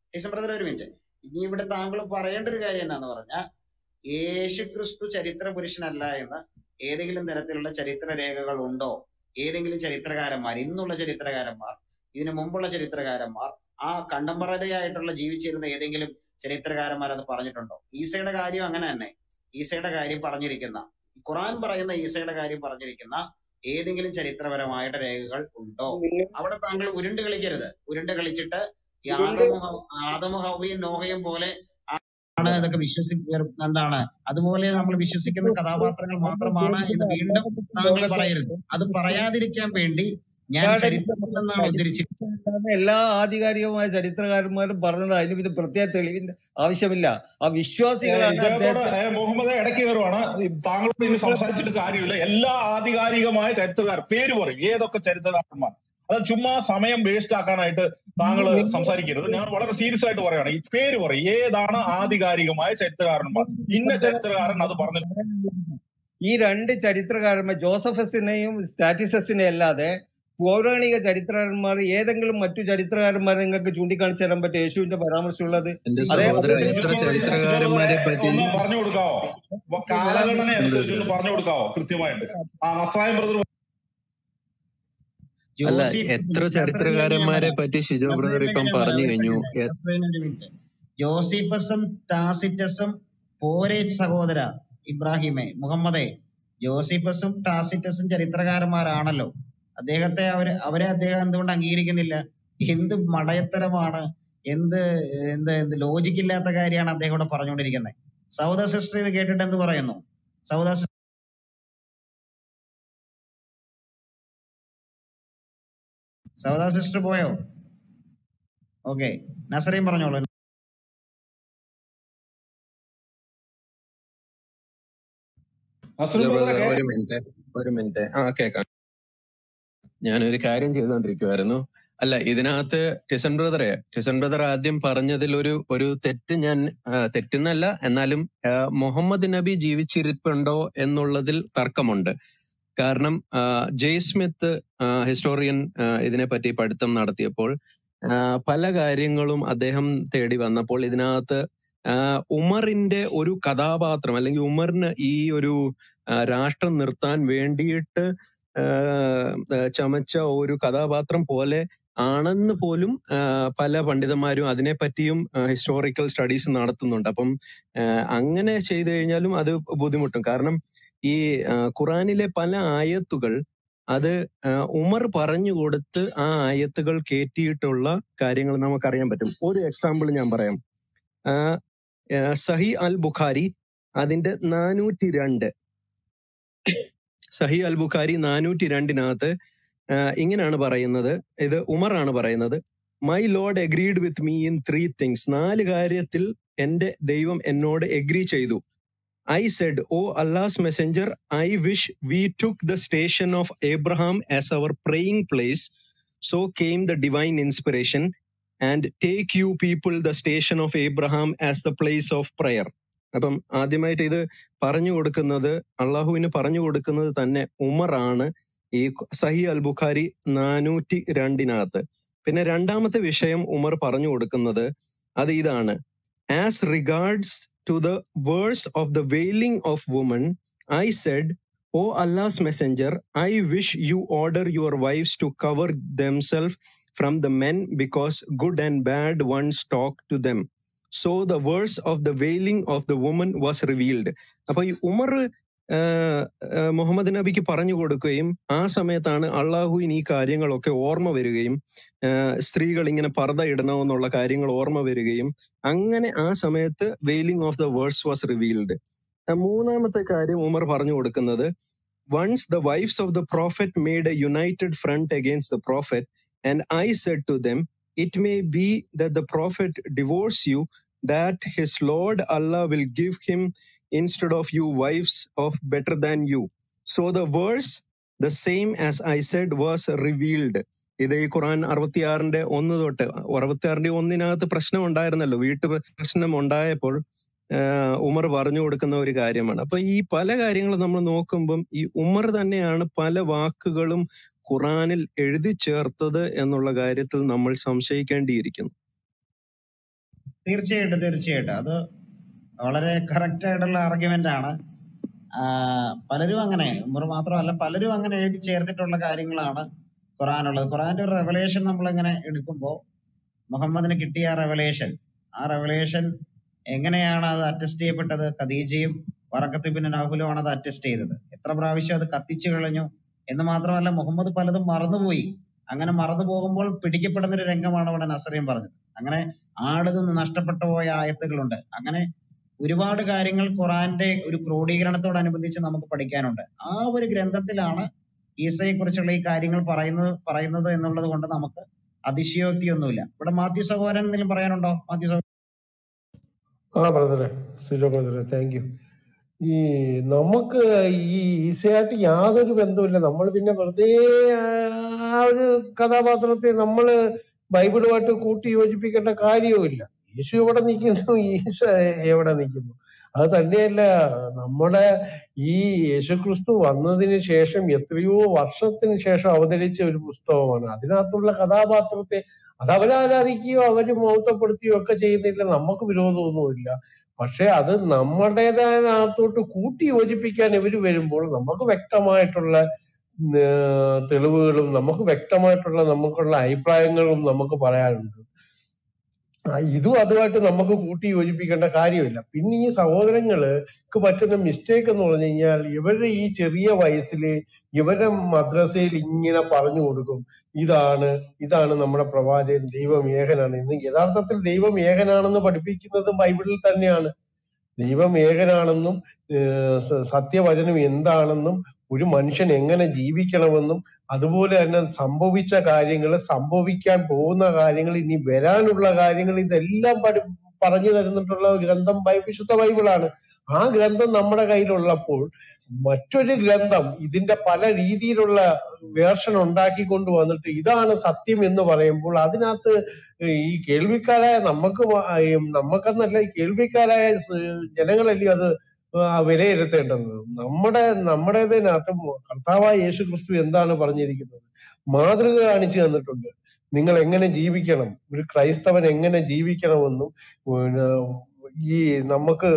[SPEAKER 3] ഡിസംബർ ഒരു മിനിറ്റ് ഇനി ഇവിടെ താങ്കൾ പറയേണ്ട ഒരു കാര്യം എന്നാന്ന് പറഞ്ഞാൽ യേശു ക്രിസ്തു ചരിത്ര പുരുഷനല്ല എന്ന് ഏതെങ്കിലും തരത്തിലുള്ള ചരിത്ര രേഖകൾ ഉണ്ടോ ഏതെങ്കിലും ചരിത്രകാരന്മാർ ഇന്നുള്ള ചരിത്രകാരന്മാർ ഇതിനു മുമ്പുള്ള ചരിത്രകാരന്മാർ ആ കണ്ടംപററി ആയിട്ടുള്ള ജീവിച്ചിരുന്ന ഏതെങ്കിലും ചരിത്രകാരന്മാർ അത് പറഞ്ഞിട്ടുണ്ടോ ഈസയുടെ കാര്യം അങ്ങനെ തന്നെ ഈസയുടെ കാര്യം പറഞ്ഞിരിക്കുന്ന ഖുറാൻ പറയുന്ന ഈസയുടെ കാര്യം പറഞ്ഞിരിക്കുന്ന ഏതെങ്കിലും ചരിത്രപരമായിട്ട് രേഖകൾ ഉണ്ടോ അവിടെ താങ്കൾ ഉരുണ്ട് കളിക്കരുത് ഉരുണ്ട് കളിച്ചിട്ട് ഈ
[SPEAKER 2] ഉരുണ്ട്
[SPEAKER 3] ആദമു ഹവ- ആദമു ഹവയും നോഹയും പോലെ ആണ് ഇതൊക്കെ വിശ്വസി എന്താണ് അതുപോലെ നമ്മൾ വിശ്വസിക്കുന്ന കഥാപാത്രങ്ങൾ മാത്രമാണ് എന്ന് വീണ്ടും താങ്കൾ
[SPEAKER 2] ലോകത്തെ
[SPEAKER 3] പറയരുത് അത് പറയാതിരിക്കാൻ വേണ്ടി ഞാൻ
[SPEAKER 2] ഇയാളുടെ
[SPEAKER 3] ചരിത്രത്തിൽ നിന്നാണ് ഉദ്ധരിച്ചത്
[SPEAKER 2] എല്ലാ ആധികാരികമായ ചരിത്രകാരന്മാരും പറഞ്ഞത് അതിന് പിന്നെ പ്രത്യേക തെളിവിന്റെ ആവശ്യമില്ല ആ വിശ്വാസികളാണ്
[SPEAKER 1] ഇദ്ദേഹത്തോട്
[SPEAKER 2] അദ്ദേഹത്തെ
[SPEAKER 1] ഏ, മുഹമ്മദ് ഇടയ്ക്ക് കയറുവാണ് ഈ താങ്കളോട് ഇനി സംസാരിച്ചിട്ട് കാര്യമില്ല എല്ലാ ആധികാരികമായ ചരിത്രകാർ പേര് പറയും ഏതൊക്കെ ചരിത്രകാരന്മാർ അത് ചുമ്മാ സമയം വേസ്റ്റ് ആക്കാനായിട്ട് താങ്കൾ
[SPEAKER 2] നിങ്ങൾ
[SPEAKER 1] സംസാരിക്കരുത് ഞാൻ വളരെ സീരിയസ് ആയിട്ട് പറയാണ് ഈ പേര് പറയും ഏതാണ് ആധികാരികമായ ചരിത്രകാരന്മാർ ഇന്ന ചരിത്രകാരൻ അത് പറഞ്ഞിട്ടുണ്ട്
[SPEAKER 2] ഈ രണ്ട് ചരിത്രകാരന്മാർ ജോസഫസിനെയും സ്റ്റാറ്റിസസിനെയും അല്ലാതെ പൗരാണിക ചരിത്രകാരന്മാർ ഏതെങ്കിലും മറ്റു ചരിത്രകാരന്മാരെ നിങ്ങൾക്ക് ചൂണ്ടിക്കാണിച്ചു തരാൻ പറ്റും യേശുവിന്റെ പരാമർശമുള്ളത്
[SPEAKER 6] എന്റെ
[SPEAKER 2] അതേ
[SPEAKER 6] സഹോദര
[SPEAKER 2] അതേ
[SPEAKER 6] എത്ര
[SPEAKER 1] യേശുവിനോട്
[SPEAKER 6] ചരിത്രകാരന്മാരെ പറ്റി
[SPEAKER 1] ഒന്ന് പറഞ്ഞു കൊടുക്കാവോ വ- കാലഘടന അനുസരിച്ച് ഒന്ന് പറഞ്ഞു കൊടുക്കാവോ കൃത്യമായിട്ട് ആ നസായം ബ്രദർ
[SPEAKER 6] അല്ല
[SPEAKER 3] ജോസഫ്
[SPEAKER 6] എത്ര
[SPEAKER 3] നസ്രീന് വേണ്ടി ഞാൻ
[SPEAKER 6] ചരിത്രകാരന്മാരെ
[SPEAKER 3] പറയാം
[SPEAKER 6] പറ്റി ഷിജോ ബ്രദർ
[SPEAKER 3] നസ്രീന്
[SPEAKER 6] ഇപ്പം
[SPEAKER 3] വേണ്ടി ഞാൻ പറയാം
[SPEAKER 6] പറഞ്ഞു
[SPEAKER 3] ഒരു
[SPEAKER 6] കഴിഞ്ഞു
[SPEAKER 3] സെക്കൻഡ്
[SPEAKER 6] എ-
[SPEAKER 3] നസ്രീന് ഒരു മിനിറ്റ് ജോസിഫസും ടാസിറ്റസും പോരെ സഹോദര ഇബ്രാഹിമെ മുഹമ്മദേ ജോസിഫസും ടാസിറ്റസും ചരിത്രകാരന്മാരാണല്ലോ അദ്ദേഹത്തെ അവര് അവരെ അദ്ദേഹം എന്തുകൊണ്ട് അംഗീകരിക്കുന്നില്ല എന്ത് മടയത്തരമാണ് എന്ത് എന്ത് എന്ത് ലോജിക് ഇല്ലാത്ത കാര്യമാണ് അദ്ദേഹം ഇവിടെ പറഞ്ഞുകൊണ്ടിരിക്കുന്നത് സൗദ സിസ്റ്റർ ഇത് കേട്ടിട്ട് എന്ത് പറയുന്നു സൗദ സിസ്റ്റർ സൗദ സിസ്റ്റർ പോയോ ഓക്കെ നസറീം പറഞ്ഞോളൂ
[SPEAKER 1] നസീർ
[SPEAKER 6] ഷിജോ
[SPEAKER 1] ബ്രദറെ
[SPEAKER 6] ബ്രദർ
[SPEAKER 1] കേൾക്കാം
[SPEAKER 6] ഒരു മിനിറ്റ് ഒരു മിനിറ്റ് ആ കേക്കാം ഞാനൊരു കാര്യം ചെയ്തുകൊണ്ടിരിക്കുവായിരുന്നു അല്ല ഇതിനകത്ത് ടിസൺ ബ്രദറെ ടിസൺ ബ്രദർ ആദ്യം പറഞ്ഞതിൽ ഒരു ഒരു തെറ്റ് ഞാൻ ആ, തെറ്റെന്നല്ല എന്നാലും ആ, മുഹമ്മദ് നബി ജീവിച്ചിരിപ്പുണ്ടോ എന്നുള്ളതിൽ തർക്കമുണ്ട് കാരണം ആ, ജെയ് സ്മിത്ത് ഹിസ്റ്റോറിയൻ ഇതിനെപ്പറ്റി പഠിത്തം നടത്തിയപ്പോൾ ആ, പല കാര്യങ്ങളും അദ്ദേഹം തേടി വന്നപ്പോൾ ഇതിനകത്ത് ആ, ഉമറിന്റെ ഒരു കഥാപാത്രം അല്ലെങ്കിൽ ഉമറിന് ഈ ഒരു ആ, രാഷ്ട്രം നിർത്താൻ വേണ്ടിയിട്ട് ആ, ആ, ചമച്ച ഒരു കഥാപാത്രം പോലെ ആണെന്ന് പോലും ആ, പല പണ്ഡിതന്മാരും അതിനെപ്പറ്റിയും ഹിസ്റ്റോറിക്കൽ സ്റ്റഡീസ് നടത്തുന്നുണ്ട് അപ്പം ആ, അങ്ങനെ ചെയ്തു കഴിഞ്ഞാലും അത് ബുദ്ധിമുട്ടും കാരണം ഈ ആ, ഖുറാനിലെ പല ആയത്തുകൾ അത് ആ, ഉമർ പറഞ്ഞു കൊടുത്ത് ആ ആയത്തുകൾ കയറ്റിയിട്ടുള്ള കാര്യങ്ങൾ നമുക്കറിയാൻ പറ്റും ഒരു എക്സാമ്പിൾ ഞാൻ പറയാം ആ, ആ, സഹി അൽ ബുഖാരി അതിന്റെ നാനൂറ്റി രണ്ട് സഹി അൽ ബുഖാരി നാനൂറ്റി രണ്ടിനകത്ത് ഇങ്ങനെയാണ് പറയുന്നത് ഇത് ഉമറാണ് പറയുന്നത് my lord agreed with me in three things നാല് കാര്യത്തിൽ എന്റെ ദൈവം എന്നോട് എഗ്രി ചെയ്തു I said O Allah's messenger I wish we took the station of Abraham as our praying place so came the divine inspiration and take you people the station of Abraham as the place of prayer അപ്പം ആദ്യമായിട്ട് ഇത് പറഞ്ഞു കൊടുക്കുന്നത് അള്ളാഹുവിന് പറഞ്ഞു കൊടുക്കുന്നത് തന്നെ ഉമറാണ് ഈ സഹി അൽ ബുഖാരി നാനൂറ്റി രണ്ടിനകത്ത് പിന്നെ രണ്ടാമത്തെ വിഷയം ഉമർ പറഞ്ഞു കൊടുക്കുന്നത് അത് ഇതാണ് as regards to the verse of the veiling of woman I said O Allah's messenger I wish you order your wifes to cover themself from the men because good and bad ones talk to them so the verse of the veiling of the woman was revealed അപ്പൊ ഈ ഉമർ ആഹ് ആഹ് മുഹമ്മദ് നബിക്ക് പറഞ്ഞു കൊടുക്കുകയും ആ സമയത്താണ് അള്ളാഹുവിന് ഈ കാര്യങ്ങളൊക്കെ ഓർമ്മ വരികയും ആഹ് സ്ത്രീകൾ ഇങ്ങനെ പർദ്ദ ഇടണമെന്നുള്ള കാര്യങ്ങൾ ഓർമ്മ വരികയും അങ്ങനെ ആ സമയത്ത് veiling of the verse was revealed മൂന്നാമത്തെ കാര്യം ഉമർ പറഞ്ഞു കൊടുക്കുന്നത് once the wives of the prophet made a united front against the prophet and i said to them it may be that the prophet divorce you that his lord allah will give him instead of you wives of better than you so the verse the same as i said was revealed ഇത് ഈ ഖുറാൻ അറുപത്തിയാറിന്റെ ഒന്ന് തൊട്ട് അറുപത്തിയാറിന്റെ ഒന്നിനകത്ത് പ്രശ്നം ഉണ്ടായിരുന്നല്ലോ വീട്ടു പ്രശ്നം ഉണ്ടായപ്പോൾ ആഹ് ഉമർ പറഞ്ഞു കൊടുക്കുന്ന ഒരു കാര്യമാണ് അപ്പൊ ഈ പല കാര്യങ്ങളും നമ്മൾ നോക്കുമ്പം ഈ ഉമർ തന്നെയാണ് പല വാക്കുകളും ഖുറാനിൽ എഴുതി ചേർത്തത് എന്നുള്ള കാര്യത്തിൽ നമ്മൾ സംശയിക്കേണ്ടിയിരിക്കുന്നു
[SPEAKER 3] തീർച്ചയായിട്ടും തീർച്ചയായിട്ടും അത് വളരെ കറക്റ്റ് ആയിട്ടുള്ള ആർഗ്യുമെന്റ് ആണ് ആ, പലരും അങ്ങനെ ഉമർ മാത്രമല്ല പലരും അങ്ങനെ എഴുതി ചേർത്തിട്ടുള്ള കാര്യങ്ങളാണ് ഖുറാനുള്ളത് ഖുറാന്റെ ഒരു റെവലേഷൻ നമ്മൾ ഇങ്ങനെ എടുക്കുമ്പോൾ മുഹമ്മദിന് കിട്ടിയ ആ റെവലേഷൻ ആ റെവലേഷൻ എങ്ങനെയാണ് അത് അറ്റസ്റ്റ് ചെയ്യപ്പെട്ടത് ഖദീജയും വറക്കത്ത് ബിൻ നൗഫലുമാണ് അത് അറ്റസ്റ്റ് ചെയ്തത് എത്ര പ്രാവശ്യം അത് കത്തിച്ചു കളഞ്ഞു എന്ന് മാത്രമല്ല മുഹമ്മദ് പലതും മറന്നുപോയി അങ്ങനെ മറന്നു പോകുമ്പോൾ പിടിക്കപ്പെടുന്ന ഒരു രംഗമാണ് ഇവിടെ നസറിയും പറഞ്ഞത് അങ്ങനെ ആടുന്ന് നഷ്ടപ്പെട്ടു പോയ ആയത്തുകളുണ്ട് അങ്ങനെ ഒരുപാട് കാര്യങ്ങൾ ഖുറാന്റെ ഒരു ക്രോഡീകരണത്തോടനുബന്ധിച്ച് നമുക്ക് പഠിക്കാനുണ്ട് ആ ഒരു ഗ്രന്ഥത്തിലാണ് ഈസയെ കുറിച്ചുള്ള ഈ കാര്യങ്ങൾ പറയുന്നത് പറയുന്നത് എന്നുള്ളത് കൊണ്ട് നമുക്ക് അതിശയോക്തിയൊന്നുമില്ല ഇവിടെ മാത്യു സഹോദരൻ എന്തെങ്കിലും പറയാനുണ്ടോ മാത്യു സഹോദരൻ
[SPEAKER 7] ആ ബ്രദറെ സിജോ ബ്രദറെ താങ്ക് യു ഈ നമുക്ക് ഈ ഈസയായിട്ട് യാതൊരു ബന്ധവുമില്ല നമ്മൾ പിന്നെ വെറുതെ ആ ഒരു കഥാപാത്രത്തെ നമ്മള് ബൈബിളുമായിട്ട് കൂട്ടി യോജിപ്പിക്കേണ്ട കാര്യവുമില്ല യേശു എവിടെ നിൽക്കുന്നു ഈശ എവിടെ നിൽക്കുന്നു അത് തന്നെയല്ല നമ്മുടെ ഈ യേശുക്രിസ്തു വന്നതിന് ശേഷം എത്രയോ വർഷത്തിന് ശേഷം അവതരിച്ച ഒരു പുസ്തകമാണ് അതിനകത്തുള്ള കഥാപാത്രത്തെ അത് അവരാരാധിക്കുകയോ അവര് മഹത്വപ്പെടുത്തുകയോ ഒക്കെ ചെയ്യുന്നില്ല നമുക്ക് വിരോധമൊന്നുമില്ല പക്ഷെ അത് നമ്മുടേതായതിനകത്തോട്ട് കൂട്ടി യോജിപ്പിക്കാൻ ഇവര് വരുമ്പോൾ നമുക്ക് വ്യക്തമായിട്ടുള്ള ഏർ തെളിവുകളും നമുക്ക് വ്യക്തമായിട്ടുള്ള നമുക്കുള്ള അഭിപ്രായങ്ങളും നമുക്ക് പറയാനുണ്ട് ആ, ഇതും അതുമായിട്ട് നമുക്ക് കൂട്ടി യോജിപ്പിക്കേണ്ട കാര്യമില്ല പിന്നെ ഈ സഹോദരങ്ങൾക്ക് പറ്റുന്ന മിസ്റ്റേക്ക് എന്ന് പറഞ്ഞു കഴിഞ്ഞാൽ ഇവരുടെ ഈ ചെറിയ വയസ്സില് ഇവരുടെ മദ്രസയിൽ ഇങ്ങനെ പറഞ്ഞു കൊടുക്കും ഇതാണ് ഇതാണ് നമ്മുടെ പ്രവാചകൻ ദൈവം ഏകനാണ് ഇന്ന് യഥാർത്ഥത്തിൽ ദൈവം ഏകനാണെന്ന് പഠിപ്പിക്കുന്നത് ബൈബിളിൽ തന്നെയാണ് ദൈവം ഏകനാണെന്നും ഏർ സ- സത്യവചനം എന്താണെന്നും ഒരു മനുഷ്യൻ എങ്ങനെ ജീവിക്കണമെന്നും അതുപോലെ തന്നെ സംഭവിച്ച കാര്യങ്ങൾ സംഭവിക്കാൻ പോകുന്ന കാര്യങ്ങൾ ഇനി വരാനുള്ള കാര്യങ്ങൾ ഇതെല്ലാം പഠി പറഞ്ഞു തരുന്നിട്ടുള്ള ഗ്രന്ഥം ബൈ- വിശുദ്ധ ബൈബിളാണ് ആ ഗ്രന്ഥം നമ്മുടെ കയ്യിലുള്ളപ്പോൾ മറ്റൊരു ഗ്രന്ഥം ഇതിന്റെ പല രീതിയിലുള്ള വേർഷൻ ഉണ്ടാക്കിക്കൊണ്ട് വന്നിട്ട് ഇതാണ് സത്യം എന്ന് പറയുമ്പോൾ അതിനകത്ത് ഈ കേൾവിക്കാരായ നമുക്ക് മ- ആ ഈ നമുക്കെന്നല്ല ഈ കേൾവിക്കാരായ സ് ജനങ്ങളല്ലേ അത് ആ വിലയിരുത്തേണ്ടത് നമ്മുടെ നമ്മുടേതിനകത്ത് കർത്താവായ യേശു ക്രിസ്തു എന്താണ് പറഞ്ഞിരിക്കുന്നത് മാതൃക കാണിച്ചു തന്നിട്ടുണ്ട് നിങ്ങൾ എങ്ങനെ ജീവിക്കണം ഒരു ക്രൈസ്തവൻ എങ്ങനെ ജീവിക്കണമെന്നും പിന്നെ ഈ നമുക്ക്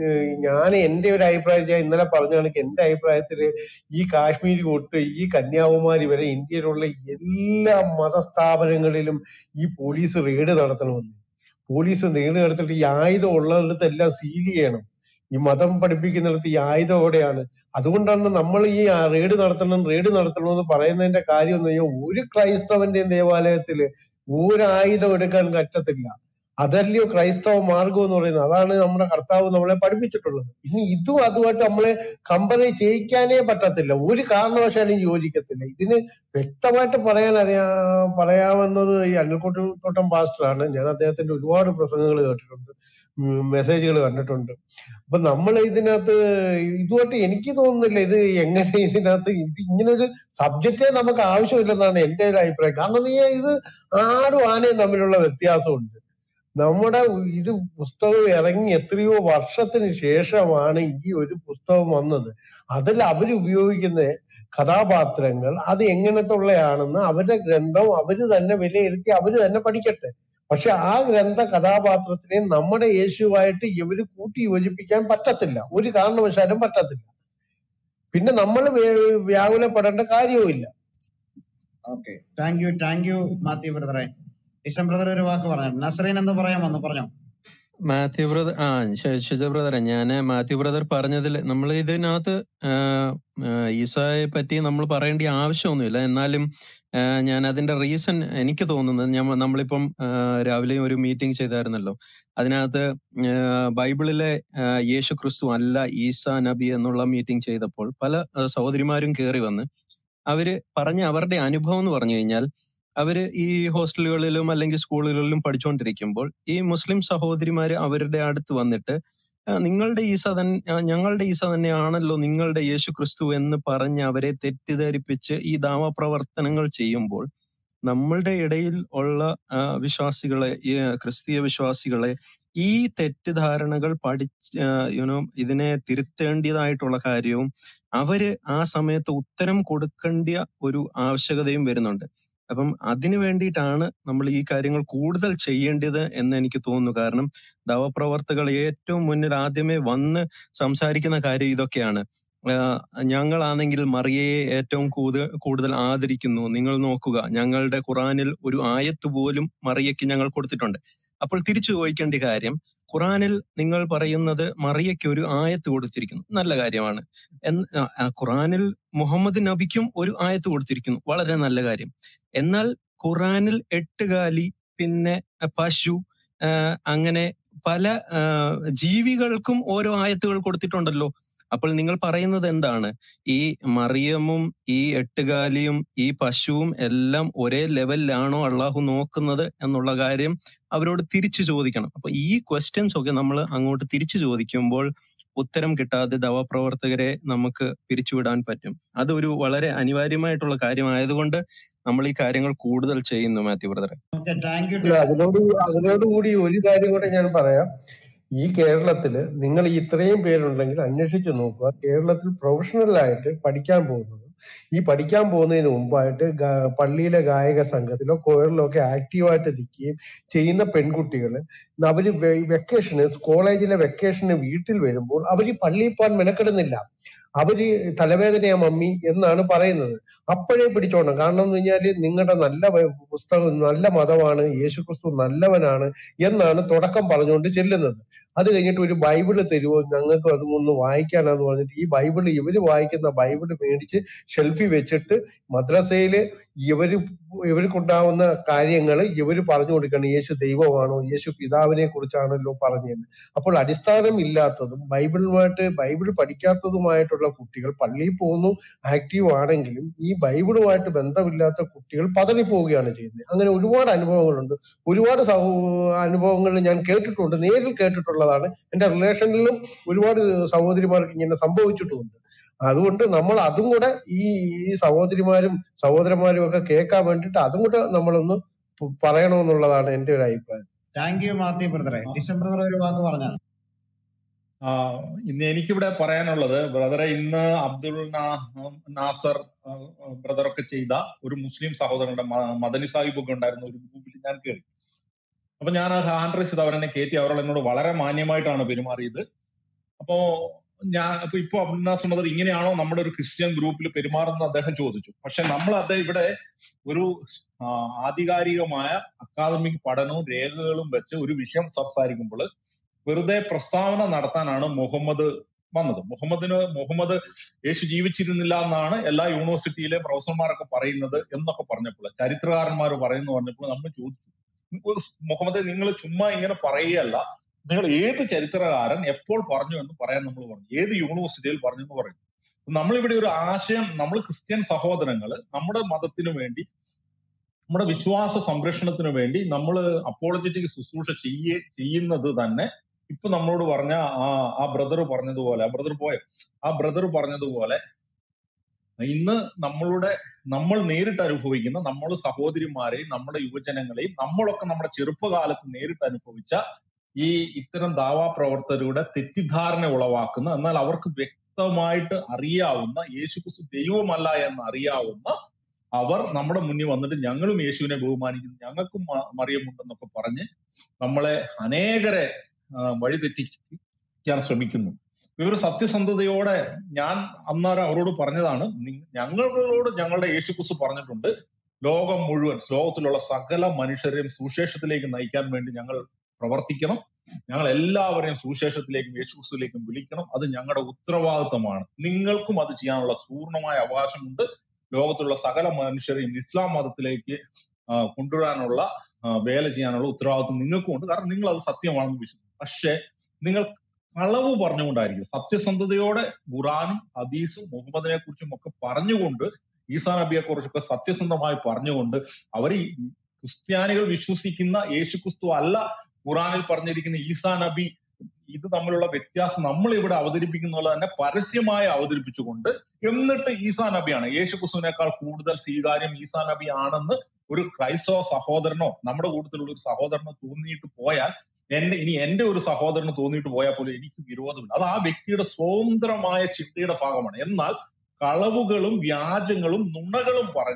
[SPEAKER 7] ഞാൻ എന്റെ ഒരു അഭിപ്രായം ഞാൻ ഇന്നലെ പറഞ്ഞ കണക്ക് എന്റെ അഭിപ്രായത്തില് ഈ കാശ്മീർ തൊട്ട് ഈ കന്യാകുമാരി വരെ ഇന്ത്യയിലുള്ള എല്ലാ മതസ്ഥാപനങ്ങളിലും ഈ പോലീസ് റെയ്ഡ് നടത്തണമെന്ന് പോലീസ് റെയ്ഡ് നടത്തിയിട്ട് ഈ ആയുധം ഉള്ളിടത്തെല്ലാം സീൽ ചെയ്യണം ഈ മതം പഠിപ്പിക്കുന്നിടത്ത് ഈ ആയുധം എവിടെയാണ് അതുകൊണ്ടാണ് നമ്മൾ ഈ റെയ്ഡ് നടത്തണം റെയ്ഡ് നടത്തണം എന്ന് പറയുന്നതിന്റെ കാര്യം എന്ന് കഴിഞ്ഞാൽ ഒരു ക്രൈസ്തവന്റെയും ദേവാലയത്തില് ഒരു ആയുധം എടുക്കാൻ പറ്റത്തില്ല അതല്ലയോ ക്രൈസ്തവ മാർഗം എന്ന് പറയുന്നത് അതാണ് നമ്മുടെ കർത്താവ് നമ്മളെ പഠിപ്പിച്ചിട്ടുള്ളത് ഇനി ഇതും അതുമായിട്ട് നമ്മളെ കമ്പയർ ചെയ്യിക്കാനേ പറ്റത്തില്ല ഒരു കാരണവശാലും യോജിക്കത്തില്ല ഇതിന് വ്യക്തമായിട്ട് പറയാൻ അറിയാ പറയാവുന്നത് ഈ അനിൽക്കുട്ടത്തോട്ടം പാസ്റ്ററാണ് ഞാൻ അദ്ദേഹത്തിന്റെ ഒരുപാട് പ്രസംഗങ്ങൾ കേട്ടിട്ടുണ്ട് മെസ്സേജുകൾ കണ്ടിട്ടുണ്ട് അപ്പൊ നമ്മൾ ഇതിനകത്ത് ഇതുമായിട്ട് എനിക്ക് തോന്നുന്നില്ല ഇത് എങ്ങനെ ഇതിനകത്ത് ഇത് ഇങ്ങനൊരു സബ്ജക്റ്റേ നമുക്ക് ആവശ്യമില്ലെന്നാണ് എന്റെ ഒരു അഭിപ്രായം കാരണം ഈ ഇത് ആടും ആനയും തമ്മിലുള്ള വ്യത്യാസമുണ്ട് നമ്മുടെ ഇത് പുസ്തകം ഇറങ്ങി എത്രയോ വർഷത്തിന് ശേഷമാണ് ഈ ഒരു പുസ്തകം വന്നത് അതിൽ അവർ ഉപയോഗിക്കുന്ന കഥാപാത്രങ്ങൾ അത് എങ്ങനത്തുള്ളയാണെന്ന് അവരുടെ ഗ്രന്ഥം അവര് തന്നെ വിലയിരുത്തി അവര് തന്നെ പഠിക്കട്ടെ പക്ഷെ ആ ഗ്രന്ഥ കഥാപാത്രത്തിനെ നമ്മുടെ യേശുവായിട്ട് ഇവര് കൂട്ടി യോജിപ്പിക്കാൻ പറ്റത്തില്ല ഒരു കാരണവശാലും പറ്റത്തില്ല പിന്നെ നമ്മൾ വ്യാകുലപ്പെടേണ്ട കാര്യവുമില്ല
[SPEAKER 3] okay thank you thank you Mathew ബ്രദറെ ഇസം ബ്രദർ ഒരു വാക്ക് പറഞ്ഞു നസറീൻ എന്ന് പറയാൻ വന്നു പറഞ്ഞോ
[SPEAKER 6] മാത്യു ബ്രദർ ആ ശ- ഷിജ ബ്രദറെ ഞാന് മാത്യു ബ്രദർ പറഞ്ഞതിൽ നമ്മൾ ഇതിനകത്ത് ആഹ്, ആഹ് ഈസായെ പറ്റി നമ്മൾ പറയേണ്ട ആവശ്യമൊന്നുമില്ല എന്നാലും ആഹ്, ഞാൻ അതിന്റെ റീസൺ എനിക്ക് തോന്നുന്നത് ഞാൻ നമ്മളിപ്പം ആഹ്, രാവിലെ ഒരു മീറ്റിംഗ് ചെയ്തായിരുന്നല്ലോ അതിനകത്ത് ആഹ്, ബൈബിളിലെ ആഹ്, യേശു ക്രിസ്തു അല്ല ഈസ നബി എന്നുള്ള മീറ്റിംഗ് ചെയ്തപ്പോൾ പല ആഹ്, സഹോദരിമാരും കയറി വന്ന് അവര് പറഞ്ഞ അവരുടെ അനുഭവം എന്ന് പറഞ്ഞു കഴിഞ്ഞാൽ അവര് ഈ ഹോസ്റ്റലുകളിലും അല്ലെങ്കിൽ സ്കൂളുകളിലും പഠിച്ചുകൊണ്ടിരിക്കുമ്പോൾ ഈ മുസ്ലിം സഹോദരിമാര് അവരുടെ അടുത്ത് വന്നിട്ട് "ആ, നിങ്ങളുടെ ഈസ തന്നെ ആ, ഞങ്ങളുടെ ഈസ തന്നെയാണല്ലോ നിങ്ങളുടെ യേശു ക്രിസ്തു എന്ന് പറഞ്ഞ് അവരെ തെറ്റിദ്ധരിപ്പിച്ച് ഈ ദാവപ്രവർത്തനങ്ങൾ ചെയ്യുമ്പോൾ നമ്മളുടെ ഇടയിൽ ഉള്ള ആ, വിശ്വാസികളെ ഈ ആ, ക്രിസ്തീയ വിശ്വാസികളെ ഈ തെറ്റിദ്ധാരണകൾ പഠിച്ച് യുനോ ഇതിനെ തിരുത്തേണ്ടതായിട്ടുള്ള കാര്യവും അവര് ആ സമയത്ത് ഉത്തരം കൊടുക്കേണ്ട ഒരു ആവശ്യകതയും വരുന്നുണ്ട് അപ്പം അതിനു വേണ്ടിയിട്ടാണ് നമ്മൾ ഈ കാര്യങ്ങൾ കൂടുതൽ ചെയ്യേണ്ടത് എന്ന് എനിക്ക് തോന്നുന്നു കാരണം ദവപ്രവർത്തകൾ ഏറ്റവും മുന്നിൽ ആദ്യമേ വന്ന് സംസാരിക്കുന്ന കാര്യം ഇതൊക്കെയാണ് ആഹ് ഞങ്ങളാണെങ്കിൽ മറിയയെ ഏറ്റവും കൂടുതൽ കൂടുതൽ ആദരിക്കുന്നു നിങ്ങൾ നോക്കുക ഞങ്ങളുടെ ഖുറാനിൽ ഒരു ആയത്ത് പോലും മറിയയ്ക്ക് ഞങ്ങൾ കൊടുത്തിട്ടുണ്ട് അപ്പോൾ തിരിച്ചു ചോദിക്കേണ്ട കാര്യം ഖുറാനിൽ നിങ്ങൾ പറയുന്നത് മറിയയ്ക്ക് ഒരു ആയത്ത് കൊടുത്തിരിക്കുന്നു നല്ല കാര്യമാണ് എന്ന് ആ, ആ, ഖുറാനിൽ മുഹമ്മദ് നബിക്കും ഒരു ആയത്ത് കൊടുത്തിരിക്കുന്നു വളരെ നല്ല കാര്യം എന്നാൽ ഖുറാനിൽ എട്ടുകാലി പിന്നെ ആ, പശു ആ, അങ്ങനെ പല ആ, ജീവികൾക്കും ഓരോ ആയത്തുകൾ കൊടുത്തിട്ടുണ്ടല്ലോ അപ്പോൾ നിങ്ങൾ പറയുന്നത് എന്താണ് ഈ മറിയമും ഈ എട്ടുകാലിയും ഈ പശുവും എല്ലാം ഒരേ ലെവലിലാണോ അള്ളാഹു നോക്കുന്നത് എന്നുള്ള കാര്യം അവരോട് തിരിച്ചു ചോദിക്കണം അപ്പൊ ഈ ക്വസ്റ്റ്യൻസ് ഒക്കെ നമ്മൾ അങ്ങോട്ട് തിരിച്ചു ചോദിക്കുമ്പോൾ ഉത്തരം കിട്ടാതെ ദവാപ്രവർത്തകരെ നമുക്ക് പിരിച്ചുവിടാൻ പറ്റും അതൊരു വളരെ അനിവാര്യമായിട്ടുള്ള കാര്യമായതുകൊണ്ട് നമ്മൾ ഈ കാര്യങ്ങൾ കൂടുതൽ ചെയ്യുന്നു മാത്യു ബ്രദറെ
[SPEAKER 3] ഓക്കെ താങ്ക് യു
[SPEAKER 7] അല്ല അതിനോട് അതിനോടുകൂടി ഒരു കാര്യം കൂടെ ഞാൻ പറയാം ഈ കേരളത്തില് നിങ്ങൾ ഇത്രയും പേരുണ്ടെങ്കിൽ അന്വേഷിച്ച് നോക്കുക കേരളത്തിൽ പ്രൊഫഷണൽ ആയിട്ട് പഠിക്കാൻ പോകുന്നത് ഈ പഠിക്കാൻ പോകുന്നതിന് മുമ്പായിട്ട് ഗ- പള്ളിയിലെ ഗായക സംഘത്തിലോ കോയറിലോ ഒക്കെ ആക്റ്റീവായിട്ട് നിൽക്കുകയും ചെയ്യുന്ന പെൺകുട്ടികൾ അവര് വെക്കേഷന് കോളേജിലെ വെക്കേഷന് വീട്ടിൽ വരുമ്പോൾ അവർ പള്ളിയിൽ പോകാൻ മെനക്കെടുന്നില്ല അവര് തലവേദനയാ മമ്മി എന്നാണ് പറയുന്നത് അപ്പോഴേ പിടിച്ചോണം കാരണം എന്ന് കഴിഞ്ഞാല് നിങ്ങളുടെ നല്ല വ- പുസ്തകം നല്ല മതമാണ് യേശുക്രിസ്തു നല്ലവനാണ് എന്നാണ് തുടക്കം പറഞ്ഞുകൊണ്ട് ചെല്ലുന്നത് അത് കഴിഞ്ഞിട്ട് ഒരു ബൈബിള് തരുമോ ഞങ്ങൾക്ക് അത് ഒന്ന് വായിക്കാനാന്ന് പറഞ്ഞിട്ട് ഈ ബൈബിള് ഇവര് വായിക്കുന്ന ബൈബിള് മേടിച്ച് ഷെൽഫിൽ വെച്ചിട്ട് മദ്രസയില് ഇവര് ഇവർക്കുണ്ടാവുന്ന കാര്യങ്ങൾ ഇവര് പറഞ്ഞു കൊടുക്കണം യേശു ദൈവമാണോ യേശു പിതാവിനെ കുറിച്ചാണല്ലോ പറഞ്ഞത് അപ്പോൾ അടിസ്ഥാനം ഇല്ലാത്തതും ബൈബിളുമായിട്ട് ബൈബിൾ പഠിക്കാത്തതുമായിട്ടുള്ള കുട്ടികൾ പള്ളിയിൽ പോകുന്നു ആക്റ്റീവ് ആണെങ്കിലും ഈ ബൈബിളുമായിട്ട് ബന്ധമില്ലാത്ത കുട്ടികൾ പതറിപ്പോവുകയാണ് ചെയ്യുന്നത് അങ്ങനെ ഒരുപാട് അനുഭവങ്ങളുണ്ട് ഒരുപാട് സഹോ- അനുഭവങ്ങൾ ഞാൻ കേട്ടിട്ടുണ്ട് നേരിൽ കേട്ടിട്ടുള്ളതാണ് എന്റെ റിലേഷനിലും ഒരുപാട് സഹോദരിമാർക്ക് ഇങ്ങനെ സംഭവിച്ചിട്ടുമുണ്ട് അതുകൊണ്ട് നമ്മൾ അതും കൂടെ ഈ ഈ സഹോദരിമാരും സഹോദരന്മാരും ഒക്കെ കേൾക്കാൻ വേണ്ടിയിട്ട് അതും കൂടെ നമ്മളൊന്ന് പ- പറയണമെന്നുള്ളതാണ് എന്റെ ഒരു അഭിപ്രായം
[SPEAKER 3] താങ്ക് യു മാത്യു ബ്രദറെ ഡിസംബർ ബ്രദർ ഒരു വാക്ക് പറഞ്ഞാൽ
[SPEAKER 1] ആ, ഇന്ന് എനിക്കിവിടെ പറയാനുള്ളത് ബ്രദറെ ഇന്ന് അബ്ദുൾ നാ- നാസർ ബ്രദറൊക്കെ ചെയ്ത ഒരു മുസ്ലിം സഹോദരന്റെ മ- മദനി സാഹിബ് ഒക്കെ ഉണ്ടായിരുന്ന ഒരു ഗ്രൂപ്പിൽ ഞാൻ കയറി അപ്പൊ ഞാൻ ആ ഹാൻഡ് റൈസ് ചെയ്ത് അവരെന്നെ കയറ്റി അവരോട് എന്നോട് വളരെ മാന്യമായിട്ടാണ് പെരുമാറിയത് അപ്പോ ഞാൻ അപ്പൊ ഇപ്പൊ അബ്ദുൽ നാസർ ബ്രദർ ഇങ്ങനെയാണോ നമ്മുടെ ഒരു ക്രിസ്ത്യൻ ഗ്രൂപ്പിൽ പെരുമാറുന്നത് അദ്ദേഹം ചോദിച്ചു പക്ഷെ നമ്മൾ അത് ഇവിടെ ഒരു ആ, ആധികാരികമായ അക്കാദമിക് പഠനവും രേഖകളും വെച്ച് ഒരു വിഷയം സംസാരിക്കുമ്പോൾ വെറുതെ പ്രസ്താവന നടത്താനാണ് മുഹമ്മദ് വന്നത് മുഹമ്മദിന് മുഹമ്മദ് യേശു ജീവിച്ചിരുന്നില്ല എന്നാണ് എല്ലാ യൂണിവേഴ്സിറ്റിയിലെ പ്രൊഫസർമാരൊക്കെ പറയുന്നത് എന്നൊക്കെ പറഞ്ഞപ്പോൾ ചരിത്രകാരന്മാർ പറയുന്നു പറഞ്ഞപ്പോൾ നമ്മൾ ചോദിച്ചു മുഹമ്മദ് നിങ്ങൾ ചുമ്മാ ഇങ്ങനെ പറയുകയല്ല നിങ്ങൾ ഏത് ചരിത്രകാരൻ എപ്പോൾ പറഞ്ഞു എന്ന് പറയാൻ നമ്മൾ പറഞ്ഞു ഏത് യൂണിവേഴ്സിറ്റിയിൽ പറഞ്ഞു എന്ന് പറഞ്ഞു നമ്മളിവിടെ ഒരു ആശയം നമ്മൾ ക്രിസ്ത്യൻ സഹോദരങ്ങൾ നമ്മുടെ മതത്തിനു വേണ്ടി നമ്മുടെ വിശ്വാസ സംരക്ഷണത്തിന് വേണ്ടി നമ്മൾ അപ്പോളജറ്റിക് ശുശ്രൂഷ ചെയ്യ ചെയ്യുന്നത് തന്നെ ഇപ്പൊ നമ്മളോട് പറഞ്ഞ ആ ആ ബ്രദർ പറഞ്ഞതുപോലെ ആ ബ്രദർ പോയ ആ ബ്രദർ പറഞ്ഞതുപോലെ ഇന്ന് നമ്മളുടെ നമ്മൾ നേരിട്ട് അനുഭവിക്കുന്ന നമ്മൾ സഹോദരിമാരെയും നമ്മുടെ യുവജനങ്ങളെയും നമ്മളൊക്കെ നമ്മുടെ ചെറുപ്പകാലത്ത് നേരിട്ട് അനുഭവിച്ച ഈ ഇത്തരം ദാവാ പ്രവർത്തകരുടെ തെറ്റിദ്ധാരണ ഉളവാക്കുന്ന എന്നാൽ അവർക്ക് വ്യക്തമായിട്ട് അറിയാവുന്ന യേശുക്രിസ്തു ദൈവമല്ല എന്ന് അറിയാവുന്ന അവർ നമ്മുടെ മുന്നിൽ വന്നിട്ട് ഞങ്ങളും യേശുവിനെ ബഹുമാനിക്കുന്നു ഞങ്ങൾക്കും മ- മറിയമുണ്ടെന്നൊക്കെ പറഞ്ഞ് നമ്മളെ അനേകരെ ആ, വഴിതെറ്റിക്കാൻ ശ്രമിക്കുന്നു ഇവർ സത്യസന്ധതയോടെ ഞാൻ അന്നേരം അവരോട് പറഞ്ഞതാണ് "നി- ഞങ്ങളോട് ഞങ്ങളുടെ യേശുക്രിസ്തു പറഞ്ഞിട്ടുണ്ട് ലോകം മുഴുവൻ ലോകത്തിലുള്ള സകല മനുഷ്യരെയും സുശേഷത്തിലേക്ക് നയിക്കാൻ വേണ്ടി ഞങ്ങൾ പ്രവർത്തിക്കണം ഞങ്ങൾ എല്ലാവരെയും സുശേഷത്തിലേക്കും യേശുക്രിസ്തുവിലേക്കും വിളിക്കണം അത് ഞങ്ങളുടെ ഉത്തരവാദിത്തമാണ് നിങ്ങൾക്കും അത് ചെയ്യാനുള്ള പൂർണ്ണമായ അവകാശമുണ്ട് ലോകത്തിലുള്ള സകല മനുഷ്യരെയും ഇസ്ലാം മതത്തിലേക്ക് ആ, കൊണ്ടുവരാനുള്ള ആ, വേല ചെയ്യാനുള്ള ഉത്തരവാദിത്വം നിങ്ങൾക്കും ഉണ്ട് കാരണം നിങ്ങൾ അത് സത്യമാണെന്ന് വിശ്വസിക്കും പക്ഷേ നിങ്ങൾ കളവ് പറഞ്ഞുകൊണ്ടായിരിക്കും സത്യസന്ധതയോടെ ഖുറാനും ഹദീസും മുഹമ്മദിനെ കുറിച്ചും ഒക്കെ പറഞ്ഞുകൊണ്ട് ഈസാ നബിയെ കുറിച്ചൊക്കെ സത്യസന്ധമായി പറഞ്ഞുകൊണ്ട് അവർ ഈ ക്രിസ്ത്യാനികൾ വിശ്വസിക്കുന്ന യേശു ക്രിസ്തു അല്ല ഖുറാനിൽ പറഞ്ഞിരിക്കുന്ന ഈസാ നബി ഇത് തമ്മിലുള്ള വ്യത്യാസം നമ്മൾ ഇവിടെ അവതരിപ്പിക്കുന്നത് തന്നെ പരസ്യമായി അവതരിപ്പിച്ചുകൊണ്ട് എന്നിട്ട് ഈസാ നബിയാണ് യേശു ക്രിസ്തുവിനേക്കാൾ കൂടുതൽ സ്വീകാര്യം ഈസാ നബി ആണെന്ന് ഒരു ക്രൈസ്തവ സഹോദരനോ നമ്മുടെ കൂട്ടത്തിലുള്ള ഒരു സഹോദരനോ തോന്നിയിട്ട് പോയാൽ എന്റെ ഇനി എന്റെ ഒരു സഹോദരന് തോന്നിയിട്ട് പോയാൽ പോലും എനിക്ക് വിരോധമില്ല അത് ആ വ്യക്തിയുടെ സ്വതന്ത്രമായ ചിന്തയുടെ ഭാഗമാണ് എന്നാൽ കളവുകളും വ്യാജങ്ങളും നുണകളും പറഞ്ഞ്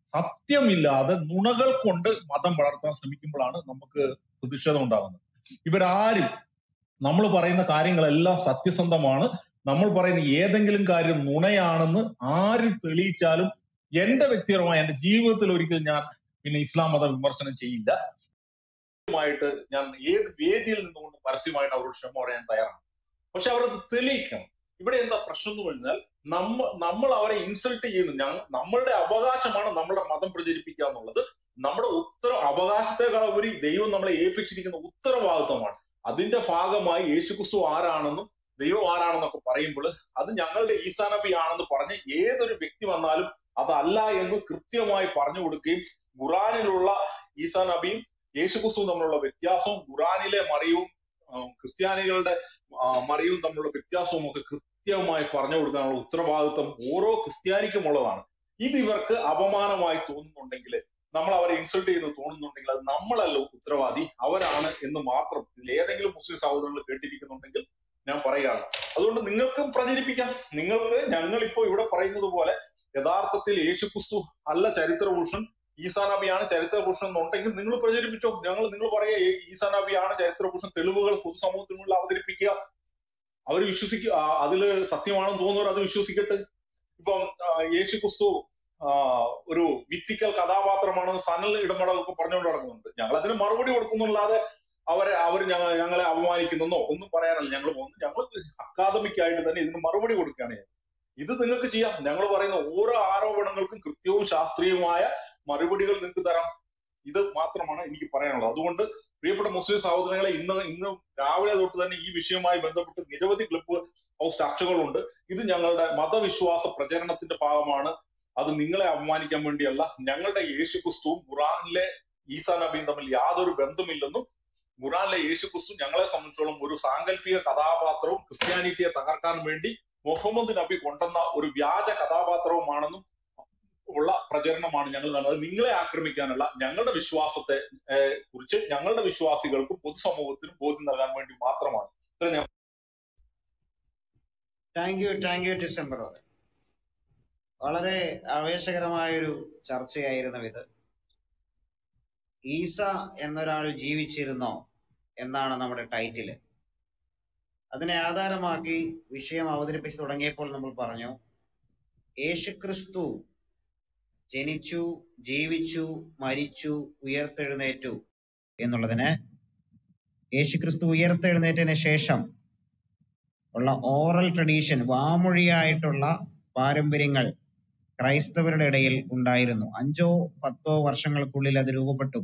[SPEAKER 1] സത്യമില്ലാതെ നുണകൾ കൊണ്ട് മതം വളർത്താൻ ശ്രമിക്കുമ്പോഴാണ് നമുക്ക് പ്രതിഷേധം ഉണ്ടാകുന്നത് ഇവരാരും നമ്മൾ പറയുന്ന കാര്യങ്ങളെല്ലാം സത്യസന്ധമാണ് നമ്മൾ പറയുന്ന ഏതെങ്കിലും കാര്യം നുണയാണെന്ന് ആര് തെളിയിച്ചാലും എന്റെ വ്യക്തിപരമായ എന്റെ ജീവിതത്തിൽ ഒരിക്കലും ഞാൻ പിന്നെ ഇസ്ലാം മത വിമർശനം ചെയ്യില്ല പരസ്യമായിട്ട് ഞാൻ ഏത് വേദിയിൽ നിന്നുകൊണ്ട് പരസ്യമായിട്ട് അവരോട് ക്ഷമ പറയാൻ തയ്യാറാണ് പക്ഷെ അവരത് തെളിയിക്കണം ഇവിടെ എന്താ പ്രശ്നം എന്ന് പറഞ്ഞാൽ നമ്മ നമ്മൾ അവരെ ഇൻസൾട്ട് ചെയ്യുന്നു ഞങ്ങ നമ്മളുടെ അവകാശമാണ് നമ്മളുടെ മതം പ്രചരിപ്പിക്കുക എന്നുള്ളത് നമ്മുടെ ഉത്തര അവകാശത്തെക്കാൾ ഉപരി ദൈവം നമ്മളെ ഏൽപ്പിച്ചിരിക്കുന്ന ഉത്തരവാദിത്വമാണ് അതിന്റെ ഭാഗമായി യേശുക്രിസ്തു ആരാണെന്നും ദൈവം ആരാണെന്നൊക്കെ പറയുമ്പോൾ അത് ഞങ്ങളുടെ ഈസാ നബി ആണെന്ന് പറഞ്ഞ് ഏതൊരു വ്യക്തി വന്നാലും അതല്ല എന്ന് കൃത്യമായി പറഞ്ഞു കൊടുക്കുകയും ഖുറാനിലുള്ള ഈസാ നബിയും യേശുക്രിസ്തുവും തമ്മിലുള്ള വ്യത്യാസവും ഖുറാനിലെ മറിയവും ആ, ക്രിസ്ത്യാനികളുടെ ആ, മറിയവും തമ്മിലുള്ള വ്യത്യാസവും ഒക്കെ കൃത്യമായി പറഞ്ഞു കൊടുക്കാനുള്ള ഉത്തരവാദിത്വം ഓരോ ക്രിസ്ത്യാനിക്കും ഉള്ളതാണ് ഇത് ഇവർക്ക് അപമാനമായി തോന്നുന്നുണ്ടെങ്കിൽ നമ്മൾ അവരെ ഇൻസൾട്ട് ചെയ്യുന്നു തോന്നുന്നുണ്ടെങ്കിൽ അത് നമ്മളല്ല ഉത്തരവാദി അവരാണ് എന്ന് മാത്രം ഇതിൽ ഏതെങ്കിലും മുസ്ലിം സഹോദരങ്ങൾ കേട്ടിരിക്കുന്നുണ്ടെങ്കിൽ ഞാൻ പറയുകയാണ് അതുകൊണ്ട് നിങ്ങൾക്കും പ്രചരിപ്പിക്കാം നിങ്ങൾക്ക് ഞങ്ങൾ ഇപ്പോൾ ഇവിടെ പറയുന്നത് പോലെ യഥാർത്ഥത്തിൽ യേശുക്രിസ്തു അല്ല ചരിത്രപുരുഷൻ ഈസാ നബിയാണ് ചരിത്രപുരുഷൻ എന്നുണ്ടെങ്കിൽ നിങ്ങൾ പ്രചരിപ്പിച്ചോ ഞങ്ങൾ നിങ്ങൾ പറയുക "ഏ- ഈസാ നബിയാണ് ചരിത്രപുരുഷൻ തെളിവുകൾ പൊതുസമൂഹത്തിന് മുന്നിൽ അവതരിപ്പിക്കുക അവർ വിശ്വസിക്കുക ആ, അതില് സത്യമാണെന്ന് തോന്നുന്നവർ അത് വിശ്വസിക്കട്ടെ ഇപ്പം ആ, യേശുക്രിസ്തു ആ, ഒരു വിത്തിക്കൽ കഥാപാത്രമാണെന്ന് സനൽ ഇടപെടലൊക്കെ പറഞ്ഞുകൊണ്ട് നടക്കുന്നുണ്ട് ഞങ്ങൾ അതിന് മറുപടി കൊടുക്കുന്നല്ലാതെ അവരെ അവർ ഞങ്ങൾ ഞങ്ങളെ അപമാനിക്കുന്നെന്നോ ഒന്നും പറയാനല്ല ഞങ്ങൾ പോകുന്നത് ഞങ്ങൾ അക്കാദമിക് ആയിട്ട് തന്നെ ഇതിന് മറുപടി കൊടുക്കുകയാണ് ചെയ്യുന്നത്. ഇത് നിങ്ങൾക്ക് ചെയ്യാം ഞങ്ങൾ പറയുന്ന ഓരോ ആരോപണങ്ങൾക്കും കൃത്യവും ശാസ്ത്രീയവുമായ മറുപടികൾ നിങ്ങൾക്ക് തരാം ഇത് മാത്രമാണ് എനിക്ക് പറയാനുള്ളത് അതുകൊണ്ട് പ്രിയപ്പെട്ട മുസ്ലിം സഹോദരങ്ങളെ ഇന്ന് ഇന്ന് രാവിലെ തൊട്ട് തന്നെ ഈ വിഷയവുമായി ബന്ധപ്പെട്ട് നിരവധി ക്ലിപ്പ് ഹൗസ് ചർച്ചകളുണ്ട് ഇത് ഞങ്ങളുടെ മതവിശ്വാസ പ്രചരണത്തിന്റെ ഭാഗമാണ് അത് നിങ്ങളെ അപമാനിക്കാൻ വേണ്ടിയല്ല ഞങ്ങളുടെ യേശുക്രിസ്തുവും ഖുറാനിലെ ഈസാ നബിയും തമ്മിൽ യാതൊരു ബന്ധമില്ലെന്നും ഖുറാനിലെ യേശുക്രിസ്തു ഞങ്ങളെ സംബന്ധിച്ചോളം ഒരു സാങ്കല്പിക കഥാപാത്രവും ക്രിസ്ത്യാനിറ്റിയെ തകർക്കാൻ വേണ്ടി മുഹമ്മദ് നബി കൊണ്ടുവന്ന ഒരു വ്യാജ കഥാപാത്രവുമാണെന്നും ഉള്ള പ്രചരണമാണ് ഞങ്ങൾ നടന്നത് നിങ്ങളെ ആക്രമിക്കാനല്ല ഞങ്ങളുടെ വിശ്വാസത്തെ ഏഹ്, കുറിച്ച് ഞങ്ങളുടെ വിശ്വാസികൾക്കും പൊതുസമൂഹത്തിനും ബോധ്യം നൽകാൻ വേണ്ടി മാത്രമാണ് ഇത്രയും ഞാൻ
[SPEAKER 3] thank you thank you December വളരെ ആവേശകരമായൊരു ചർച്ചയായിരുന്നു ഇത് ഈസ എന്നൊരാൾ ജീവിച്ചിരുന്നോ എന്നാണ് നമ്മുടെ ടൈറ്റില് അതിനെ ആധാരമാക്കി വിഷയം അവതരിപ്പിച്ചു തുടങ്ങിയപ്പോൾ നമ്മൾ പറഞ്ഞു യേശുക്രിസ്തു ജനിച്ചു ജീവിച്ചു മരിച്ചു ഉയർത്തെഴുന്നേറ്റു എന്നുള്ളതിന് യേശുക്രിസ്തു ഉയർത്തെഴുന്നേറ്റതിന് ശേഷം ഉള്ള ഓറൽ ട്രഡീഷൻ വാമൊഴിയായിട്ടുള്ള പാരമ്പര്യങ്ങൾ ക്രൈസ്തവരുടെ ഇടയിൽ ഉണ്ടായിരുന്നു അഞ്ചോ പത്തോ വർഷങ്ങൾക്കുള്ളിൽ അത് രൂപപ്പെട്ടു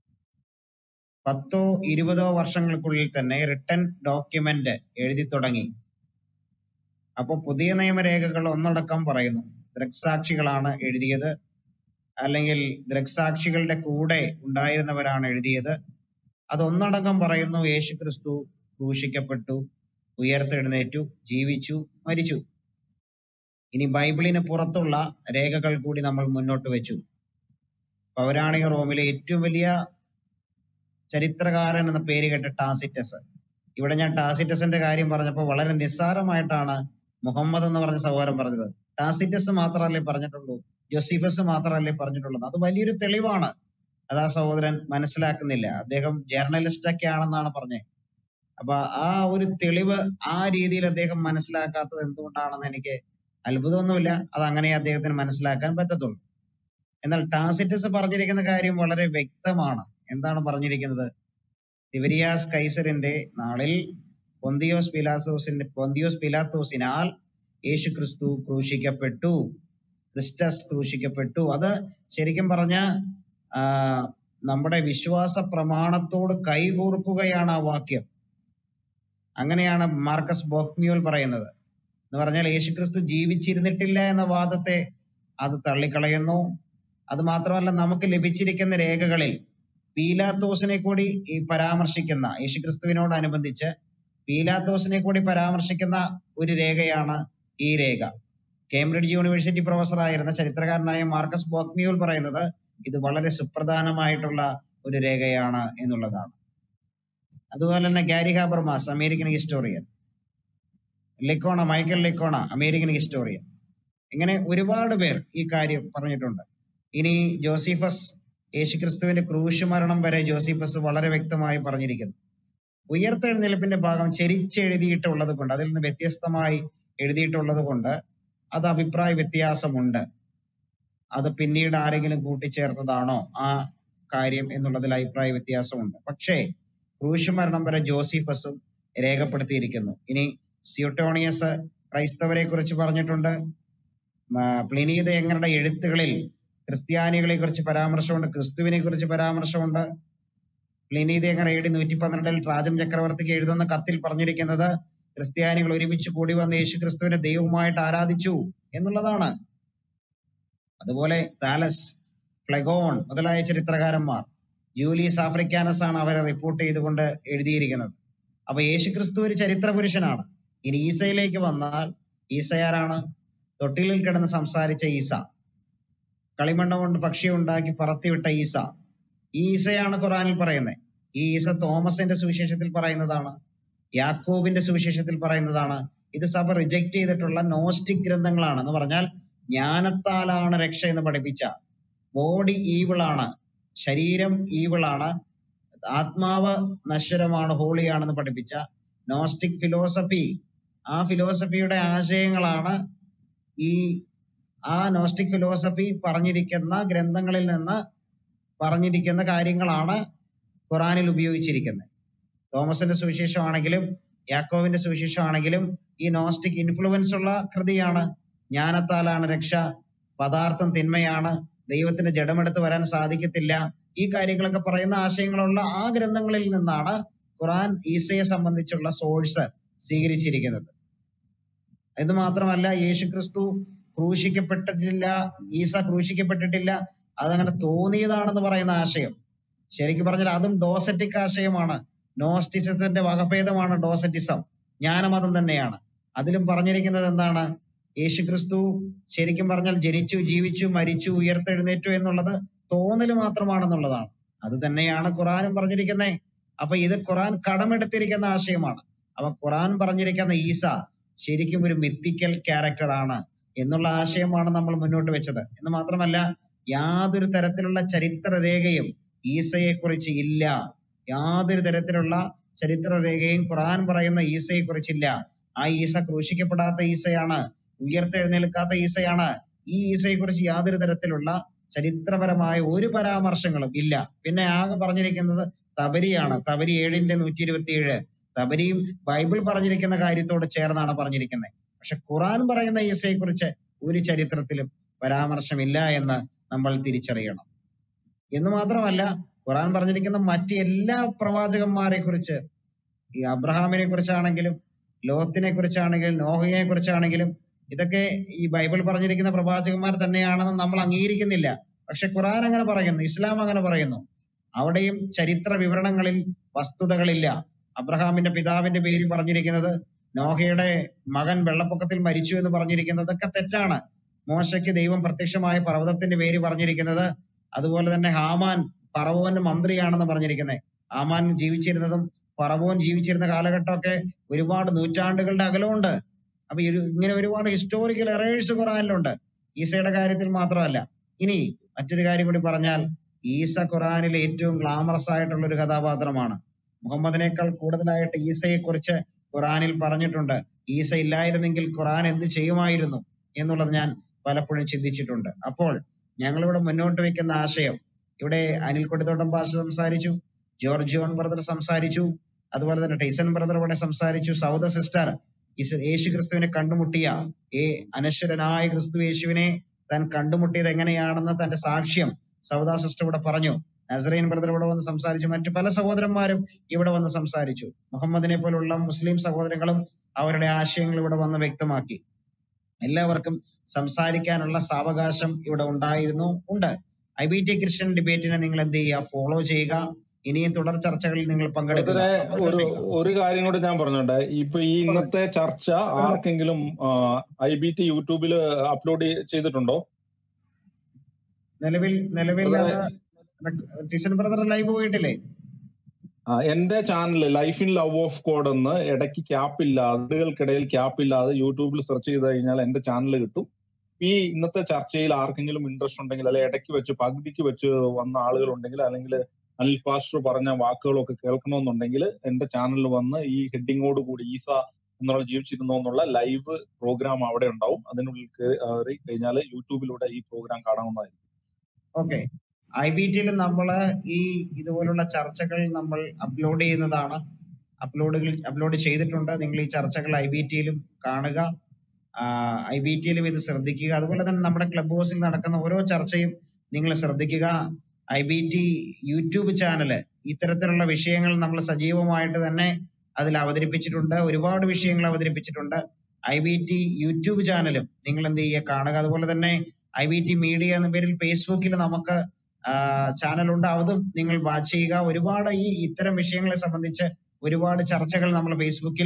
[SPEAKER 3] പത്തോ ഇരുപതോ വർഷങ്ങൾക്കുള്ളിൽ തന്നെ റിട്ടൺ ഡോക്യുമെന്റ് എഴുതി തുടങ്ങി അപ്പൊ പുതിയ നിയമരേഖകൾ ഒന്നടക്കം പറയുന്നു ദൃക്സാക്ഷികളാണ് എഴുതിയത് അല്ലെങ്കിൽ ദൃക്സാക്ഷികളുടെ കൂടെ ഉണ്ടായിരുന്നവരാണ് എഴുതിയത് അതൊന്നടങ്കം പറയുന്നു യേശുക്രിസ്തു ക്രൂശിക്കപ്പെട്ടു ഉയർത്തെഴുന്നേറ്റു ജീവിച്ചു മരിച്ചു ഇനി ബൈബിളിന് പുറത്തുള്ള രേഖകൾ കൂടി നമ്മൾ മുന്നോട്ട് വെച്ചു പൗരാണിക റോമിലെ ഏറ്റവും വലിയ ചരിത്രകാരൻ എന്ന പേര് കേട്ട ടാസിറ്റസ് ഇവിടെ ഞാൻ ടാസിറ്റസിന്റെ കാര്യം പറഞ്ഞപ്പോൾ വളരെ നിസ്സാരമായിട്ടാണ് മുഹമ്മദ് എന്ന് പറഞ്ഞ സഹോദരൻ പറഞ്ഞത് ടാസിറ്റസ് മാത്രമല്ലേ പറഞ്ഞിട്ടുള്ളൂ ജോസിഫസ് മാത്രമല്ലേ പറഞ്ഞിട്ടുള്ളത് അത് വലിയൊരു തെളിവാണ് അത് ആ സഹോദരൻ മനസ്സിലാക്കുന്നില്ല അദ്ദേഹം ജേർണലിസ്റ്റ് ഒക്കെ ആണെന്നാണ് പറഞ്ഞത് അപ്പൊ ആ ഒരു തെളിവ് ആ രീതിയിൽ അദ്ദേഹം മനസ്സിലാക്കാത്തത് എന്തുകൊണ്ടാണെന്ന് എനിക്ക് അത്ഭുതമൊന്നുമില്ല അത് അങ്ങനെ അദ്ദേഹത്തിന് മനസ്സിലാക്കാൻ പറ്റത്തുള്ളൂ എന്നാൽ ടാസിറ്റസ് പറഞ്ഞിരിക്കുന്ന കാര്യം വളരെ വ്യക്തമാണ് എന്താണ് പറഞ്ഞിരിക്കുന്നത് തിബരിയാസ് കൈസറിന്റെ നാളിൽ പൊന്തിയോസ് പിലാത്തോസിന്റെ പൊന്തിയോസ് പിലാത്തോസിനാൽ യേശു ക്രിസ്തു ക്രൂശിക്കപ്പെട്ടു ക്രിസ്റ്റസ് ക്രൂശിക്കപ്പെട്ടു അത് ശരിക്കും പറഞ്ഞ ആ, നമ്മുടെ വിശ്വാസ പ്രമാണത്തോട് കൈകോർക്കുകയാണ് ആ വാക്യം അങ്ങനെയാണ് മാർക്കസ് ബോക്മ്യൂൽ പറയുന്നത് എന്ന് പറഞ്ഞാൽ യേശുക്രിസ്തു ജീവിച്ചിരുന്നിട്ടില്ല എന്ന വാദത്തെ അത് തള്ളിക്കളയുന്നു അത് മാത്രമല്ല നമുക്ക് ലഭിച്ചിരിക്കുന്ന രേഖകളിൽ പീലാത്തോസിനെ കൂടി ഈ പരാമർശിക്കുന്ന യേശുക്രിസ്തുവിനോടനുബന്ധിച്ച് പീലാത്തോസിനെ കൂടി പരാമർശിക്കുന്ന ഒരു രേഖയാണ് ഈ രേഖ കേംബ്രിഡ്ജ് യൂണിവേഴ്സിറ്റി പ്രൊഫസറായിരുന്ന ചരിത്രകാരനായ മാർക്കസ് ബോക്മ്യൂൽ പറയുന്നത് ഇത് വളരെ സുപ്രധാനമായിട്ടുള്ള ഒരു രേഖയാണ് എന്നുള്ളതാണ് അതുപോലെ തന്നെ Gary Habermas American historian Licona Michael Licona American historian ഇങ്ങനെ ഒരുപാട് പേർ ഈ കാര്യം പറഞ്ഞിട്ടുണ്ട് ഇനി ജോസിഫസ് യേശുക്രിസ്തുവിന്റെ ക്രൂശ് മരണം വരെ ജോസിഫസ് വളരെ വ്യക്തമായി പറഞ്ഞിരിക്കുന്നു ഉയർത്തെഴുന്നേൽപ്പിന്റെ ഭാഗം ചെരിച്ചെഴുതിയിട്ടുള്ളത് കൊണ്ട് അതിൽ നിന്ന് വ്യത്യസ്തമായി എഴുതിയിട്ടുള്ളത് കൊണ്ട് അത് അഭിപ്രായ വ്യത്യാസമുണ്ട് അത് പിന്നീട് ആരെങ്കിലും കൂട്ടിച്ചേർത്തതാണോ ആ കാര്യം എന്നുള്ളതിൽ അഭിപ്രായ വ്യത്യാസമുണ്ട് പക്ഷേ ക്രൂശ് മരണം വരെ ജോസിഫസും രേഖപ്പെടുത്തിയിരിക്കുന്നു ഇനി സ്യൂട്ടോണിയസ് ക്രൈസ്തവരെ കുറിച്ച് പറഞ്ഞിട്ടുണ്ട് ആ, പ്ലിനി തേങ്ങരുടെ എഴുത്തുകളിൽ ക്രിസ്ത്യാനികളെ കുറിച്ച് പരാമർശമുണ്ട് ക്രിസ്തുവിനെ കുറിച്ച് പരാമർശമുണ്ട് പ്ലിനി തേങ്ങർ എ ഡി നൂറ്റി പന്ത്രണ്ടിൽ ട്രാജൻ ചക്രവർത്തിക്ക് എഴുതുന്ന കത്തിൽ പറഞ്ഞിരിക്കുന്നത് ക്രിസ്ത്യാനികൾ ഒരുമിച്ച് കൂടി വന്ന് യേശു ക്രിസ്തുവിനെ ദൈവമായിട്ട് ആരാധിച്ചു എന്നുള്ളതാണ് അതുപോലെ താലസ് ഫ്ലെഗോൺ മുതലായ ചരിത്രകാരന്മാർ ജൂലിയസ് ആഫ്രിക്കാനസ് ആണ് അവരെ റിപ്പോർട്ട് ചെയ്തുകൊണ്ട് എഴുതിയിരിക്കുന്നത് അപ്പൊ യേശുക്രിസ്തു ഒരു ചരിത്ര പുരുഷനാണ് ഇനി ഈസയിലേക്ക് വന്നാൽ ഈസയാരാണ് തൊട്ടിലിൽ കിടന്ന് സംസാരിച്ച ഈസ കളിമണ്ണ് കൊണ്ട് പക്ഷിയെ ഉണ്ടാക്കി പറത്തിവിട്ട ഈസ ഈ ഈസയാണ് ഖുറാനിൽ പറയുന്നത് ഈ ഈസ തോമസിന്റെ സുവിശേഷത്തിൽ പറയുന്നതാണ് യാക്കോബിന്റെ സുവിശേഷത്തിൽ പറയുന്നതാണ് ഇത് സഭ റിജക്ട് ചെയ്തിട്ടുള്ള നോസ്റ്റിക് ഗ്രന്ഥങ്ങളാണ് എന്ന് പറഞ്ഞാൽ ജ്ഞാനത്താലാണ് രക്ഷ എന്ന് പഠിപ്പിച്ച ബോഡി ഈവിളാണ് ശരീരം ഈവിളാണ് ആത്മാവ് നശ്വരമാണ് ഹോളിയാണെന്ന് പഠിപ്പിച്ച നോസ്റ്റിക് ഫിലോസഫി ആ ഫിലോസഫിയുടെ ആശയങ്ങളാണ് ഈ ആ നോസ്റ്റിക് ഫിലോസഫി പറഞ്ഞിരിക്കുന്ന ഗ്രന്ഥങ്ങളിൽ നിന്ന് പറഞ്ഞിരിക്കുന്ന കാര്യങ്ങളാണ് ഖുറാനിൽ ഉപയോഗിച്ചിരിക്കുന്നത് തോമസിന്റെ സുവിശേഷമാണെങ്കിലും യാക്കോവിന്റെ സുവിശേഷമാണെങ്കിലും ഈ നോസ്റ്റിക് ഇൻഫ്ലുവൻസ് ഉള്ള കൃതിയാണ് ജ്ഞാനത്താലാണ് രക്ഷ പദാർത്ഥം തിന്മയാണ് ദൈവത്തിന് ജഡമെടുത്ത് വരാൻ സാധിക്കത്തില്ല ഈ കാര്യങ്ങളൊക്കെ പറയുന്ന ആശയങ്ങളുള്ള ആ ഗ്രന്ഥങ്ങളിൽ നിന്നാണ് ഖുറാൻ ഈസയെ സംബന്ധിച്ചുള്ള സോഴ്സ് സ്വീകരിച്ചിരിക്കുന്നത് എന്ന് മാത്രമല്ല യേശുക്രിസ്തു ക്രൂശിക്കപ്പെട്ടിട്ടില്ല ഈസ ക്രൂശിക്കപ്പെട്ടിട്ടില്ല അതങ്ങനെ തോന്നിയതാണെന്ന് പറയുന്ന ആശയം ശരിക്കും പറഞ്ഞാൽ അതും ഡോസറ്റിക് ആശയമാണ് നോസ്റ്റിസത്തിന്റെ വകഭേദമാണ് ഡോസറ്റിസം ജ്ഞാനമതം തന്നെയാണ് അതിലും പറഞ്ഞിരിക്കുന്നത് എന്താണ് യേശുക്രിസ്തു ശരിക്കും പറഞ്ഞാൽ ജനിച്ചു ജീവിച്ചു മരിച്ചു ഉയർത്തെഴുന്നേറ്റു എന്നുള്ളത് തോന്നൽ മാത്രമാണെന്നുള്ളതാണ് അത് തന്നെയാണ് ഖുറാനും പറഞ്ഞിരിക്കുന്നത് അപ്പൊ ഇത് ഖുറാൻ കടമെടുത്തിരിക്കുന്ന ആശയമാണ് അപ്പൊ ഖുറാൻ പറഞ്ഞിരിക്കുന്ന ഈസ ശരിക്കും ഒരു മിത്തിക്കൽ ക്യാരക്ടർ ആണ് എന്നുള്ള ആശയമാണ് നമ്മൾ മുന്നോട്ട് വെച്ചത് എന്ന് മാത്രമല്ല യാതൊരു തരത്തിലുള്ള ചരിത്ര രേഖയും ഈസയെ കുറിച്ച് ഇല്ല യാതൊരു തരത്തിലുള്ള ചരിത്ര രേഖയും ഖുറാൻ പറയുന്ന ഈസയെ കുറിച്ചില്ല ആ ഈസ ക്രൂശിക്കപ്പെടാത്ത ഈസയാണ് ഉയർത്തെഴുന്നേൽക്കാത്ത ഈസയാണ് ഈ ഈസയെ കുറിച്ച് യാതൊരു തരത്തിലുള്ള ചരിത്രപരമായ ഒരു പരാമർശങ്ങളും ഇല്ല പിന്നെ ആകെ പറഞ്ഞിരിക്കുന്നത് തബരിയാണ് തബരി ഏഴിന്റെ നൂറ്റി ഇരുപത്തി ഏഴ് തബരിയും ബൈബിൾ പറഞ്ഞിരിക്കുന്ന കാര്യത്തോട് ചേർന്നാണ് പറഞ്ഞിരിക്കുന്നത് പക്ഷെ ഖുറാൻ പറയുന്ന ഈസയെ കുറിച്ച് ഒരു ചരിത്രത്തിലും പരാമർശമില്ല എന്ന് നമ്മൾ തിരിച്ചറിയണം എന്ന് മാത്രമല്ല ഖുറാൻ പറഞ്ഞിരിക്കുന്ന മറ്റ് എല്ലാ പ്രവാചകന്മാരെ കുറിച്ച് ഈ അബ്രഹാമിനെ കുറിച്ചാണെങ്കിലും ലോത്തിനെ കുറിച്ചാണെങ്കിലും നോഹയെ കുറിച്ചാണെങ്കിലും ഇതൊക്കെ ഈ ബൈബിൾ പറഞ്ഞിരിക്കുന്ന പ്രവാചകന്മാർ തന്നെയാണെന്ന് നമ്മൾ അംഗീകരിക്കുന്നില്ല പക്ഷെ ഖുറാൻ അങ്ങനെ പറയുന്നു ഇസ്ലാം അങ്ങനെ പറയുന്നു അവിടെയും ചരിത്ര വിവരണങ്ങളിൽ വസ്തുതകളില്ല അബ്രഹാമിന്റെ പിതാവിന്റെ പേര് പറഞ്ഞിരിക്കുന്നത് നോഹയുടെ മകൻ വെള്ളപ്പൊക്കത്തിൽ മരിച്ചു എന്ന് പറഞ്ഞിരിക്കുന്നതൊക്കെ തെറ്റാണ് മോശയ്ക്ക് ദൈവം പ്രത്യക്ഷമായ പർവ്വതത്തിന്റെ പേര് പറഞ്ഞിരിക്കുന്നത് അതുപോലെ തന്നെ ഹാമാൻ ഫറവോന്റെ മന്ത്രിയാണെന്ന് പറഞ്ഞിരിക്കുന്നത് ഹാമാൻ ജീവിച്ചിരുന്നതും ഫറവോൻ ജീവിച്ചിരുന്ന കാലഘട്ടമൊക്കെ ഒരുപാട് നൂറ്റാണ്ടുകളുടെ അകലമുണ്ട് അപ്പൊ ഒരു ഇങ്ങനെ ഒരുപാട് ഹിസ്റ്റോറിക്കൽ എറേഴ്സ് ഖുറാനിലുണ്ട് ഈസയുടെ കാര്യത്തിൽ മാത്രമല്ല ഇനി മറ്റൊരു കാര്യം കൂടി പറഞ്ഞാൽ ഈസ ഖുറാനിലെ ഏറ്റവും ഗ്ലാമറസ് ആയിട്ടുള്ള ഒരു കഥാപാത്രമാണ് മുഹമ്മദിനേക്കാൾ കൂടുതലായിട്ട് ഈസയെ കുറിച്ച് ഖുറാനിൽ പറഞ്ഞിട്ടുണ്ട് ഈസ ഇല്ലായിരുന്നെങ്കിൽ ഖുറാൻ എന്ത് ചെയ്യുമായിരുന്നു എന്നുള്ളത് ഞാൻ പലപ്പോഴും ചിന്തിച്ചിട്ടുണ്ട് അപ്പോൾ ഞങ്ങളിവിടെ മുന്നോട്ട് വെക്കുന്ന ആശയം ഇവിടെ അനിൽ കൊടിത്തോട്ടം പാഷ സംസാരിച്ചു ജോർജ് ജോൺ ബ്രദർ സംസാരിച്ചു അതുപോലെ തന്നെ ടൈസൺ ബ്രദർ ഇവിടെ സംസാരിച്ചു സൗദ സിസ്റ്റർ യേശു ക്രിസ്തുവിനെ കണ്ടുമുട്ടിയ ഏ അനശ്വരനായ ക്രിസ്തു യേശുവിനെ താൻ കണ്ടുമുട്ടിയത് എങ്ങനെയാണെന്ന് തന്റെ സാക്ഷ്യം സൗദ സിസ്റ്റർ ഇവിടെ പറഞ്ഞു നസറീൻ ബ്രദർ ഇവിടെ വന്ന് സംസാരിച്ചു മറ്റു പല സഹോദരന്മാരും ഇവിടെ വന്ന് സംസാരിച്ചു മുഹമ്മദിനെ പോലുള്ള മുസ്ലിം സഹോദരങ്ങളും അവരുടെ ആശയങ്ങൾ ഇവിടെ വന്ന് വ്യക്തമാക്കി എല്ലാവർക്കും സംസാരിക്കാനുള്ള സാവകാശം ഇവിടെ ഉണ്ടായിരുന്നു ഉണ്ട് ഐ ബി ടി ക്രിസ്ത്യൻ ഡിബേറ്റിനെ നിങ്ങൾ എന്ത് ചെയ്യുക ഫോളോ ചെയ്യുക ഇനിയും തുടർ ചർച്ചകളിൽ നിങ്ങൾ പങ്കെടുക്കുക
[SPEAKER 1] ബ്രദറെ
[SPEAKER 3] അപ്പോൾ
[SPEAKER 1] ഒരു
[SPEAKER 3] തന്നെ
[SPEAKER 1] ഒരു കാര്യം കൂടി ഞാൻ പറഞ്ഞോട്ടെ ഇപ്പൊ ഈ ഇന്നത്തെ ചർച്ച ആർക്കെങ്കിലും ഐ ബി ടി യൂട്യൂബിൽ അപ്ലോഡ് ചെയ്തിട്ടുണ്ടോ
[SPEAKER 3] നിലവിൽ നിലവിൽ
[SPEAKER 1] ബ്രദറെ
[SPEAKER 3] അത് ടിസൺ ബ്രദർ ലൈവ് പോയിട്ടില്ലേ
[SPEAKER 1] ആ, എന്റെ channel life in love of code എന്ന് ഇടയ്ക്ക് ക്യാപ്പ് ഇല്ലാതെ ആളുകൾക്കിടയിൽ ക്യാപ്പ് ഇല്ലാതെ യൂട്യൂബിൽ സെർച്ച് ചെയ്ത് കഴിഞ്ഞാൽ എന്റെ ചാനൽ കിട്ടും ഈ ഇന്നത്തെ ചർച്ചയിൽ ആർക്കെങ്കിലും ഇൻട്രസ്റ്റ് ഉണ്ടെങ്കിൽ അല്ലെ ഇടയ്ക്ക് വെച്ച് പകുതിക്ക് വെച്ച് വന്ന ആളുകൾ ഉണ്ടെങ്കിൽ അല്ലെങ്കിൽ അനിൽ പാസ്റ്റർ പറഞ്ഞ വാക്കുകളൊക്കെ കേൾക്കണമെന്നുണ്ടെങ്കിൽ എന്റെ ചാനലിൽ വന്ന് ഈ ഹെഡിങ്ങോട് കൂടി ഈസ എന്നുള്ള ജീവിച്ചിരുന്നോ എന്നുള്ള ലൈവ് പ്രോഗ്രാം അവിടെ ഉണ്ടാവും അതിനുള്ളിൽ കയറി കഴിഞ്ഞാൽ യൂട്യൂബിലൂടെ ഈ പ്രോഗ്രാം കാണാവുന്നതായിരിക്കും
[SPEAKER 3] ഓക്കെ ഐ ബി ടിയിൽ നമ്മള് ഈ ഇതുപോലുള്ള ചർച്ചകൾ നമ്മൾ അപ്ലോഡ് ചെയ്യുന്നതാണ് അപ്ലോഡുകൾ അപ്ലോഡ് ചെയ്തിട്ടുണ്ട് നിങ്ങൾ ഈ ചർച്ചകൾ ഐ ബി ടിയിലും കാണുക ഐ ബി ടിയിലും ഇത് ശ്രദ്ധിക്കുക അതുപോലെ തന്നെ നമ്മുടെ ക്ലബ് ഹൗസിൽ നടക്കുന്ന ഓരോ ചർച്ചയും നിങ്ങൾ ശ്രദ്ധിക്കുക I B T YouTube channel ഇത്തരത്തിലുള്ള വിഷയങ്ങൾ നമ്മൾ സജീവമായിട്ട് തന്നെ അതിൽ അവതരിപ്പിച്ചിട്ടുണ്ട് ഒരുപാട് വിഷയങ്ങൾ അവതരിപ്പിച്ചിട്ടുണ്ട് ഐ ബി ടി യൂട്യൂബ് ചാനലും നിങ്ങൾ എന്ത് ചെയ്യുക കാണുക അതുപോലെ തന്നെ ഐ ബി ടി മീഡിയ എന്ന പേരിൽ ഫേസ്ബുക്കിൽ നമുക്ക് ചാനലുണ്ട് അതും നിങ്ങൾ വാച്ച് ചെയ്യുക ഒരുപാട് ഈ ഇത്തരം വിഷയങ്ങളെ സംബന്ധിച്ച് ഒരുപാട് ചർച്ചകൾ നമ്മൾ ഫേസ്ബുക്കിൽ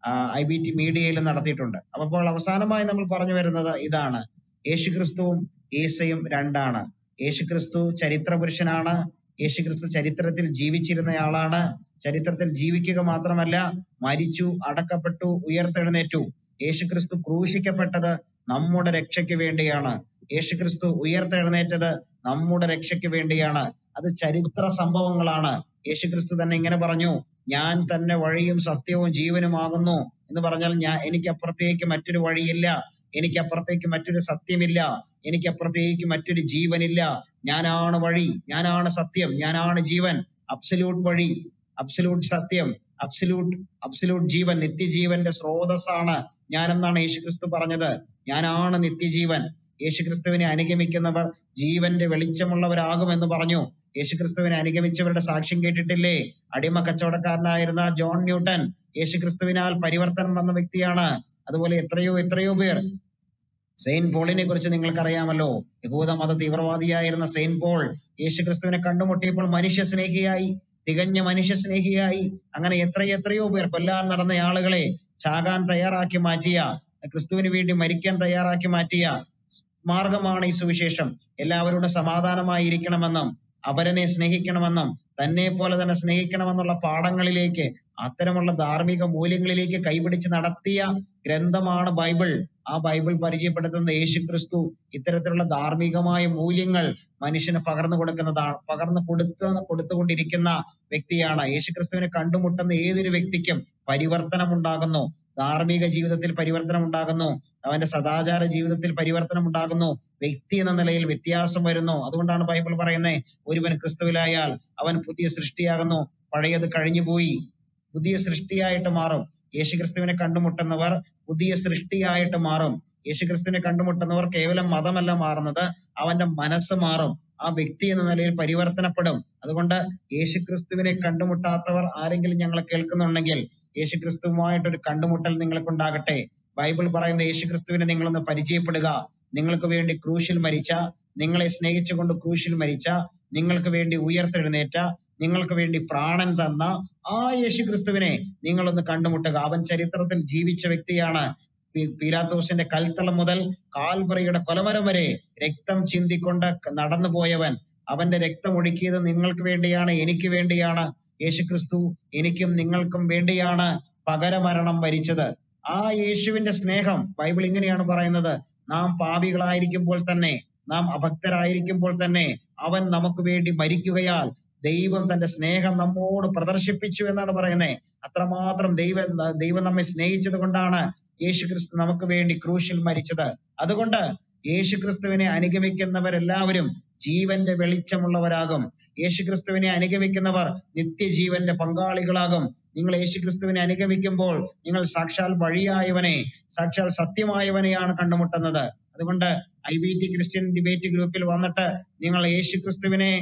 [SPEAKER 3] ഐ ബി ടി മീഡിയയിൽ നടത്തിയിട്ടുണ്ട് അപ്പോൾ അവസാനമായി നമ്മൾ പറഞ്ഞു വരുന്നത് ഇതാണ് യേശുക്രിസ്തുവും ഈസയും രണ്ടാണ് യേശുക്രിസ്തു ചരിത്ര പുരുഷനാണ് യേശുക്രിസ്തു ചരിത്രത്തിൽ ജീവിച്ചിരുന്നയാളാണ് ചരിത്രത്തിൽ ജീവിക്കുക മാത്രമല്ല മരിച്ചു അടക്കപ്പെട്ടു ഉയർത്തെഴുന്നേറ്റു യേശുക്രിസ്തു ക്രൂശിക്കപ്പെട്ടത് നമ്മുടെ രക്ഷയ്ക്ക് വേണ്ടിയാണ് യേശുക്രിസ്തു ഉയർത്തെഴുന്നേറ്റത് നമ്മുടെ രക്ഷയ്ക്ക് വേണ്ടിയാണ് അത് ചരിത്ര സംഭവങ്ങളാണ് യേശുക്രിസ്തു തന്നെ ഇങ്ങനെ പറഞ്ഞു ഞാൻ തന്നെ വഴിയും സത്യവും ജീവനുമാകുന്നു എന്ന് പറഞ്ഞാൽ ഞാൻ എനിക്കപ്പുറത്തേക്ക് മറ്റൊരു വഴിയില്ല എനിക്കപ്പുറത്തേക്ക് മറ്റൊരു സത്യമില്ല എനിക്കപ്പുറത്തേക്ക് മറ്റൊരു ജീവനില്ല ഞാനാണ് വഴി ഞാനാണ് സത്യം ഞാനാണ് ജീവൻ അബ്സല്യൂട്ട് വഴി അബ്സല്യൂട്ട് സത്യം അബ്സല്യൂട്ട് അബ്സല്യൂട്ട് ജീവൻ നിത്യജീവന്റെ സ്രോതസ്സാണ് ഞാനെന്നാണ് യേശുക്രിസ്തു പറഞ്ഞത് ഞാനാണ് നിത്യജീവൻ യേശുക്രിസ്തുവിനെ അനുഗമിക്കുന്നവർ ജീവന്റെ വെളിച്ചമുള്ളവരാകുമെന്ന് പറഞ്ഞു യേശുക്രിസ്തുവിനെ അനുഗമിച്ചവരുടെ സാക്ഷ്യം കേട്ടിട്ടില്ലേ അടിമ കച്ചവടക്കാരനായിരുന്ന ജോൺ ന്യൂട്ടൻ യേശുക്രിസ്തുവിനാൽ പരിവർത്തനം വന്ന വ്യക്തിയാണ് അതുപോലെ എത്രയോ എത്രയോ പേർ സെയിന്റ് പോളിനെ കുറിച്ച് നിങ്ങൾക്കറിയാമല്ലോ യഹൂദ മത തീവ്രവാദിയായിരുന്ന സെയിന്റ് പോൾ യേശുക്രിസ്തുവിനെ കണ്ടുമുട്ടിയപ്പോൾ മനുഷ്യ സ്നേഹിയായി തികഞ്ഞ മനുഷ്യ സ്നേഹിയായി അങ്ങനെ എത്ര എത്രയോ പേർ കൊല്ലാൻ നടന്ന ആളുകളെ ചാകാൻ തയ്യാറാക്കി മാറ്റിയ ക്രിസ്തുവിന് വേണ്ടി മരിക്കാൻ തയ്യാറാക്കി മാറ്റിയ മാർഗമാണ് ഈ സുവിശേഷം എല്ലാവരോടും സമാധാനമായിരിക്കണമെന്നും അവരനെ സ്നേഹിക്കണമെന്നും തന്നെ പോലെ തന്നെ സ്നേഹിക്കണമെന്നുള്ള പാഠങ്ങളിലേക്ക് അത്തരമുള്ള ധാർമ്മിക മൂല്യങ്ങളിലേക്ക് കൈപിടിച്ച് നടത്തിയ ഗ്രന്ഥമാണ് ബൈബിൾ ആ ബൈബിൾ പരിചയപ്പെടുത്തുന്ന യേശു ക്രിസ്തു ഇത്തരത്തിലുള്ള ധാർമ്മികമായ മൂല്യങ്ങൾ മനുഷ്യന് പകർന്നു കൊടുക്കുന്നതാണ് പകർന്നു കൊടുത്ത കൊടുത്തുകൊണ്ടിരിക്കുന്ന വ്യക്തിയാണ് യേശു ക്രിസ്തുവിനെ കണ്ടുമുട്ടുന്ന ഏതൊരു വ്യക്തിക്കും പരിവർത്തനം ഉണ്ടാകുന്നു ധാർമ്മിക ജീവിതത്തിൽ പരിവർത്തനം ഉണ്ടാകുന്നു അവന്റെ സദാചാര ജീവിതത്തിൽ പരിവർത്തനം ഉണ്ടാകുന്നു വ്യക്തി എന്ന നിലയിൽ വ്യത്യാസം വരുന്നു അതുകൊണ്ടാണ് ബൈബിൾ പറയുന്നത് ഒരുവൻ ക്രിസ്തുവിലായാൽ അവൻ പുതിയ സൃഷ്ടിയാകുന്നു പഴയത് കഴിഞ്ഞുപോയി പുതിയ സൃഷ്ടിയായിട്ട് മാറും യേശുക്രിസ്തുവിനെ കണ്ടുമുട്ടുന്നവർ പുതിയ സൃഷ്ടിയായിട്ട് മാറും യേശുക്രിസ്തുവിനെ കണ്ടുമുട്ടുന്നവർ കേവലം മതമല്ല മാറുന്നത് അവന്റെ മനസ്സ് മാറും ആ വ്യക്തി എന്ന നിലയിൽ പരിവർത്തനപ്പെടും അതുകൊണ്ട് യേശുക്രിസ്തുവിനെ കണ്ടുമുട്ടാത്തവർ ആരെങ്കിലും ഞങ്ങളെ കേൾക്കുന്നുണ്ടെങ്കിൽ യേശുക്രിസ്തുവുമായിട്ടൊരു കണ്ടുമുട്ടൽ നിങ്ങൾക്കുണ്ടാകട്ടെ ബൈബിൾ പറയുന്ന യേശുക്രിസ്തുവിനെ നിങ്ങളൊന്ന് പരിചയപ്പെടുക നിങ്ങൾക്ക് വേണ്ടി ക്രൂശിൽ മരിച്ച നിങ്ങളെ സ്നേഹിച്ചുകൊണ്ട് ക്രൂശിൽ മരിച്ച നിങ്ങൾക്ക് വേണ്ടി ഉയർത്തെഴുന്നേറ്റ നിങ്ങൾക്ക് വേണ്ടി പ്രാണൻ തന്ന ആ യേശു ക്രിസ്തുവിനെ നിങ്ങളൊന്ന് കണ്ടുമുട്ടുക അവൻ ചരിത്രത്തിൽ ജീവിച്ച വ്യക്തിയാണ് പി- പീലാത്തോസിന്റെ കൽത്തളം മുതൽ കാൽവറിയുടെ കൊലമരം വരെ രക്തം ചിന്തിക്കൊണ്ട് നടന്നു പോയവൻ അവന്റെ രക്തം ഒഴുക്കിയത് നിങ്ങൾക്ക് വേണ്ടിയാണ് എനിക്ക് വേണ്ടിയാണ് യേശു ക്രിസ്തു എനിക്കും നിങ്ങൾക്കും വേണ്ടിയാണ് പകരമരണം വരിച്ചത് ആ യേശുവിന്റെ സ്നേഹം ബൈബിൾ ഇങ്ങനെയാണ് പറയുന്നത് നാം പാപികളായിരിക്കുമ്പോൾ തന്നെ നാം അഭക്തരായിരിക്കുമ്പോൾ തന്നെ അവൻ നമുക്ക് വേണ്ടി മരിക്കുകയാൽ ദൈവം തന്റെ സ്നേഹം നമ്മോട് പ്രദർശിപ്പിച്ചു എന്നാണ് പറയുന്നത് അത്രമാത്രം ദൈവം ദൈവം നമ്മെ സ്നേഹിച്ചത് കൊണ്ടാണ് യേശു ക്രിസ്തു നമുക്ക് വേണ്ടി ക്രൂശിൽ മരിച്ചത് അതുകൊണ്ട് യേശു ക്രിസ്തുവിനെ അനുഗമിക്കുന്നവരെല്ലാവരും ജീവന്റെ വെളിച്ചമുള്ളവരാകും യേശു ക്രിസ്തുവിനെ അനുഗമിക്കുന്നവർ നിത്യജീവന്റെ പങ്കാളികളാകും നിങ്ങൾ യേശു ക്രിസ്തുവിനെ അനുഗമിക്കുമ്പോൾ നിങ്ങൾ സാക്ഷാൽ വഴിയായവനെ സാക്ഷാൽ സത്യമായവനെയാണ് കണ്ടുമുട്ടുന്നത് അതുകൊണ്ട് I B T Christian debate ഗ്രൂപ്പിൽ വന്നിട്ട് നിങ്ങൾ യേശു ക്രിസ്തുവിനെ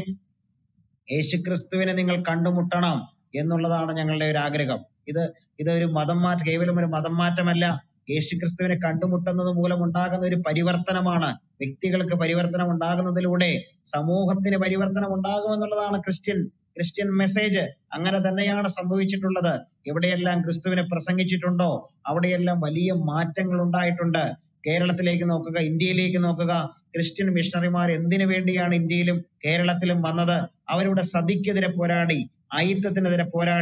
[SPEAKER 3] യേശുക്രിസ്തുവിനെ നിങ്ങൾ കണ്ടുമുട്ടണം എന്നുള്ളതാണ് ഞങ്ങളുടെ ഒരു ആഗ്രഹം ഇത് ഇതൊരു മതം മാറ്റം കേവലം ഒരു മതം മാറ്റമല്ല യേശുക്രിസ്തുവിനെ കണ്ടുമുട്ടുന്നത് മൂലം ഉണ്ടാകുന്ന ഒരു പരിവർത്തനമാണ് വ്യക്തികൾക്ക് പരിവർത്തനം ഉണ്ടാകുന്നതിലൂടെ സമൂഹത്തിന് പരിവർത്തനം ഉണ്ടാകുമെന്നുള്ളതാണ് ക്രിസ്ത്യൻ ക്രിസ്ത്യൻ മെസ്സേജ് അങ്ങനെ തന്നെയാണ് സംഭവിച്ചിട്ടുള്ളത് എവിടെയെല്ലാം ക്രിസ്തുവിനെ പ്രസംഗിച്ചിട്ടുണ്ടോ അവിടെയെല്ലാം വലിയ മാറ്റങ്ങൾ ഉണ്ടായിട്ടുണ്ട് കേരളത്തിലേക്ക് നോക്കുക ഇന്ത്യയിലേക്ക് നോക്കുക ക്രിസ്ത്യൻ മിഷണറിമാർ എന്തിനു വേണ്ടിയാണ് ഇന്ത്യയിലും കേരളത്തിലും വന്നത് അവരുടെ സതിക്കെതിരെ പോരാടി അയിത്തത്തിനെതിരെ പോരാടി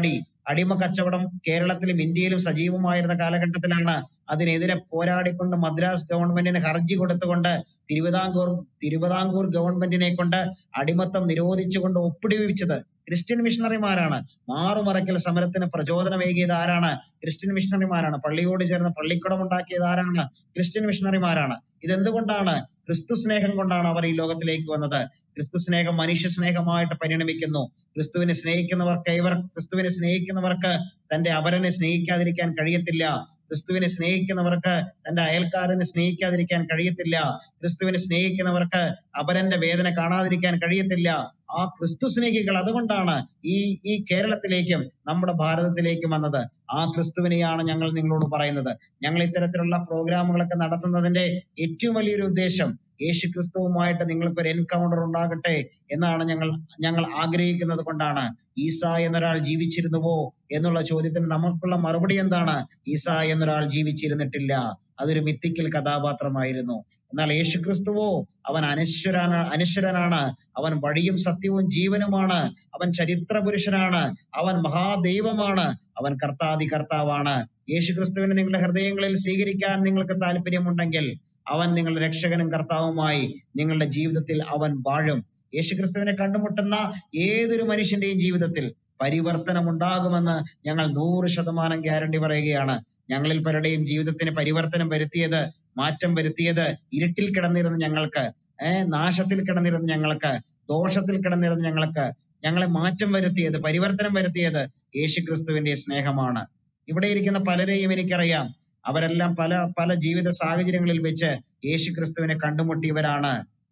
[SPEAKER 3] അടിമ കച്ചവടം കേരളത്തിലും ഇന്ത്യയിലും സജീവമായിരുന്ന കാലഘട്ടത്തിലാണ് അതിനെതിരെ പോരാടിക്കൊണ്ട് മദ്രാസ് ഗവൺമെന്റിന് ഹർജി കൊടുത്തുകൊണ്ട് തിരുവിതാംകൂർ തിരുവിതാംകൂർ ഗവൺമെന്റിനെ കൊണ്ട് അടിമത്തം നിരോധിച്ചുകൊണ്ട് ഒപ്പിടിവിച്ചത് ക്രിസ്ത്യൻ മിഷണറിമാരാണ് മാറുമറയ്ക്കൽ സമരത്തിന് പ്രചോദനമേകിയത് ആരാണ് ക്രിസ്ത്യൻ മിഷണറിമാരാണ് പള്ളിയോട് ചേർന്ന് പള്ളിക്കുടം ഉണ്ടാക്കിയത് ആരാണ് ക്രിസ്ത്യൻ മിഷണറിമാരാണ് ഇതെന്തുകൊണ്ടാണ് ക്രിസ്തു സ്നേഹം കൊണ്ടാണ് അവർ ഈ ലോകത്തിലേക്ക് വന്നത് ക്രിസ്തു സ്നേഹം മനുഷ്യ സ്നേഹമായിട്ട് പരിണമിക്കുന്നു ക്രിസ്തുവിനെ സ്നേഹിക്കുന്നവർക്ക് ഇവർ ക്രിസ്തുവിനെ സ്നേഹിക്കുന്നവർക്ക് തന്റെ അവരനെ സ്നേഹിക്കാതിരിക്കാൻ കഴിയത്തില്ല ക്രിസ്തുവിനെ സ്നേഹിക്കുന്നവർക്ക് തന്റെ അയൽക്കാരനെ സ്നേഹിക്കാതിരിക്കാൻ കഴിയത്തില്ല ക്രിസ്തുവിനെ സ്നേഹിക്കുന്നവർക്ക് അപരന്റെ വേദന കാണാതിരിക്കാൻ കഴിയത്തില്ല ആ ക്രിസ്തു സ്നേഹികൾ അതുകൊണ്ടാണ് ഈ ഈ കേരളത്തിലേക്കും നമ്മുടെ ഭാരതത്തിലേക്കും വന്നത് ആ ക്രിസ്തുവിനെയാണ് ഞങ്ങൾ നിങ്ങളോട് പറയുന്നത് ഞങ്ങൾ ഇത്തരത്തിലുള്ള പ്രോഗ്രാമുകളൊക്കെ നടത്തുന്നതിന്റെ ഏറ്റവും വലിയൊരു ഉദ്ദേശം യേശു ക്രിസ്തുവുമായിട്ട് നിങ്ങൾക്ക് ഒരു എൻകൗണ്ടർ ഉണ്ടാകട്ടെ എന്നാണ് ഞങ്ങൾ ഞങ്ങൾ ആഗ്രഹിക്കുന്നത് കൊണ്ടാണ് ഈസ എന്നൊരാൾ ജീവിച്ചിരുന്നുവോ എന്നുള്ള ചോദ്യത്തിന് നമുക്കുള്ള മറുപടി എന്താണ് ഈസ എന്നൊരാൾ ജീവിച്ചിരുന്നിട്ടില്ല അതൊരു മിത്തിക്കൽ കഥാപാത്രമായിരുന്നു എന്നാൽ യേശു ക്രിസ്തുവോ അവൻ അനശ്വരാണ് അനശ്വരനാണ് അവൻ വഴിയും സത്യവും ജീവനുമാണ് അവൻ ചരിത്ര പുരുഷനാണ് അവൻ മഹാദൈവമാണ് അവൻ കർത്താതി കർത്താവാണ് യേശു ക്രിസ്തുവിനെ നിങ്ങളുടെ ഹൃദയങ്ങളിൽ സ്വീകരിക്കാൻ നിങ്ങൾക്ക് താല്പര്യമുണ്ടെങ്കിൽ അവൻ നിങ്ങളുടെ രക്ഷകനും കർത്താവുമായി നിങ്ങളുടെ ജീവിതത്തിൽ അവൻ വാഴും യേശുക്രിസ്തുവിനെ കണ്ടുമുട്ടുന്ന ഏതൊരു മനുഷ്യന്റെയും ജീവിതത്തിൽ പരിവർത്തനം ഉണ്ടാകുമെന്ന് ഞങ്ങൾ നൂറ് ശതമാനം ഗ്യാരണ്ടി പറയുകയാണ് ഞങ്ങളിൽ പലരുടെയും ജീവിതത്തിന് പരിവർത്തനം വരുത്തിയത് മാറ്റം വരുത്തിയത് ഇരുട്ടിൽ കിടന്നിരുന്ന ഞങ്ങൾക്ക് ഏഹ് നാശത്തിൽ കിടന്നിരുന്ന ഞങ്ങൾക്ക് ദോഷത്തിൽ കിടന്നിരുന്ന ഞങ്ങൾക്ക് ഞങ്ങളെ മാറ്റം വരുത്തിയത് പരിവർത്തനം വരുത്തിയത് യേശുക്രിസ്തുവിന്റെ സ്നേഹമാണ് ഇവിടെ ഇരിക്കുന്ന പലരെയും എനിക്കറിയാം അവരെല്ലാം പല പല ജീവിത സാഹചര്യങ്ങളിൽ വെച്ച് യേശുക്രിസ്തുവിനെ കണ്ടുമുട്ടിയവരാണ്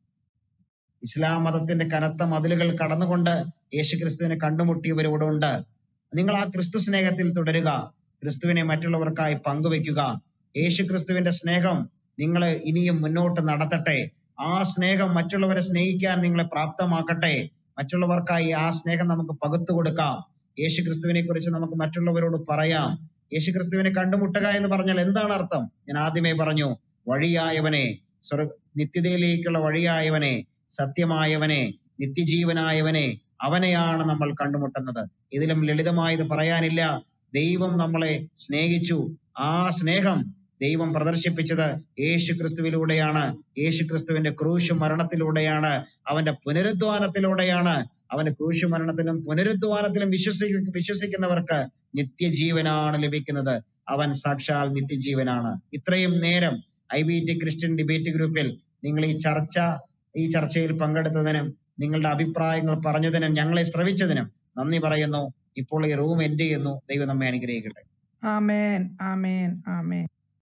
[SPEAKER 3] ഇസ്ലാം മതത്തിന്റെ കനത്ത മതിലുകൾ കടന്നുകൊണ്ട് യേശുക്രിസ്തുവിനെ കണ്ടുമുട്ടിയവർ ഇവിടെ ഉണ്ട് നിങ്ങൾ ആ ക്രിസ്തു സ്നേഹത്തിൽ തുടരുക ക്രിസ്തുവിനെ മറ്റുള്ളവർക്കായി പങ്കുവെക്കുക യേശുക്രിസ്തുവിന്റെ സ്നേഹം നിങ്ങളെ ഇനിയും മുന്നോട്ട് നടത്തട്ടെ ആ സ്നേഹം മറ്റുള്ളവരെ സ്നേഹിക്കാൻ നിങ്ങളെ പ്രാപ്തമാക്കട്ടെ മറ്റുള്ളവർക്കായി ആ സ്നേഹം നമുക്ക് പകുത്തു കൊടുക്കാം യേശുക്രിസ്തുവിനെ കുറിച്ച് നമുക്ക് മറ്റുള്ളവരോട് പറയാം യേശുക്രിസ്തുവിനെ കണ്ടുമുട്ടുക എന്ന് പറഞ്ഞാൽ എന്താണ് അർത്ഥം ഞാൻ ആദ്യമേ പറഞ്ഞു വഴിയായവനെ സ്വർഗ നിത്യതയിലേക്കുള്ള വഴിയായവനെ സത്യമായവനെ നിത്യജീവനായവനെ അവനെയാണ് നമ്മൾ കണ്ടുമുട്ടുന്നത് ഇതിലും ലളിതമായത് പറയാനില്ല ദൈവം നമ്മളെ സ്നേഹിച്ചു ആ സ്നേഹം ദൈവം പ്രദർശിപ്പിച്ചത് യേശു ക്രിസ്തുവിലൂടെയാണ് യേശു ക്രിസ്തുവിന്റെ ക്രൂശ് മരണത്തിലൂടെയാണ് അവന്റെ പുനരുദ്ധാനത്തിലൂടെയാണ് അവന്റെ ക്രൂശ് മരണത്തിലും പുനരുദ്ധാനത്തിലും വിശ്വസി വിശ്വസിക്കുന്നവർക്ക് നിത്യജീവനാണ് ലഭിക്കുന്നത് അവൻ സാക്ഷാൽ നിത്യജീവനാണ് ഇത്രയും നേരം I B T Christian debate ഗ്രൂപ്പിൽ നിങ്ങൾ ഈ ചർച്ച ഈ ചർച്ചയിൽ പങ്കെടുത്തതിനും നിങ്ങളുടെ അഭിപ്രായങ്ങൾ പറഞ്ഞതിനും ഞങ്ങളെ ശ്രവിച്ചതിനും നന്ദി പറയുന്നു ഇപ്പോൾ ഈ റൂം എൻഡ് ചെയ്യുന്നു ദൈവം നമ്മെ അനുഗ്രഹിക്കട്ടെ
[SPEAKER 4] ആമേൻ ആമേൻ ആമേൻ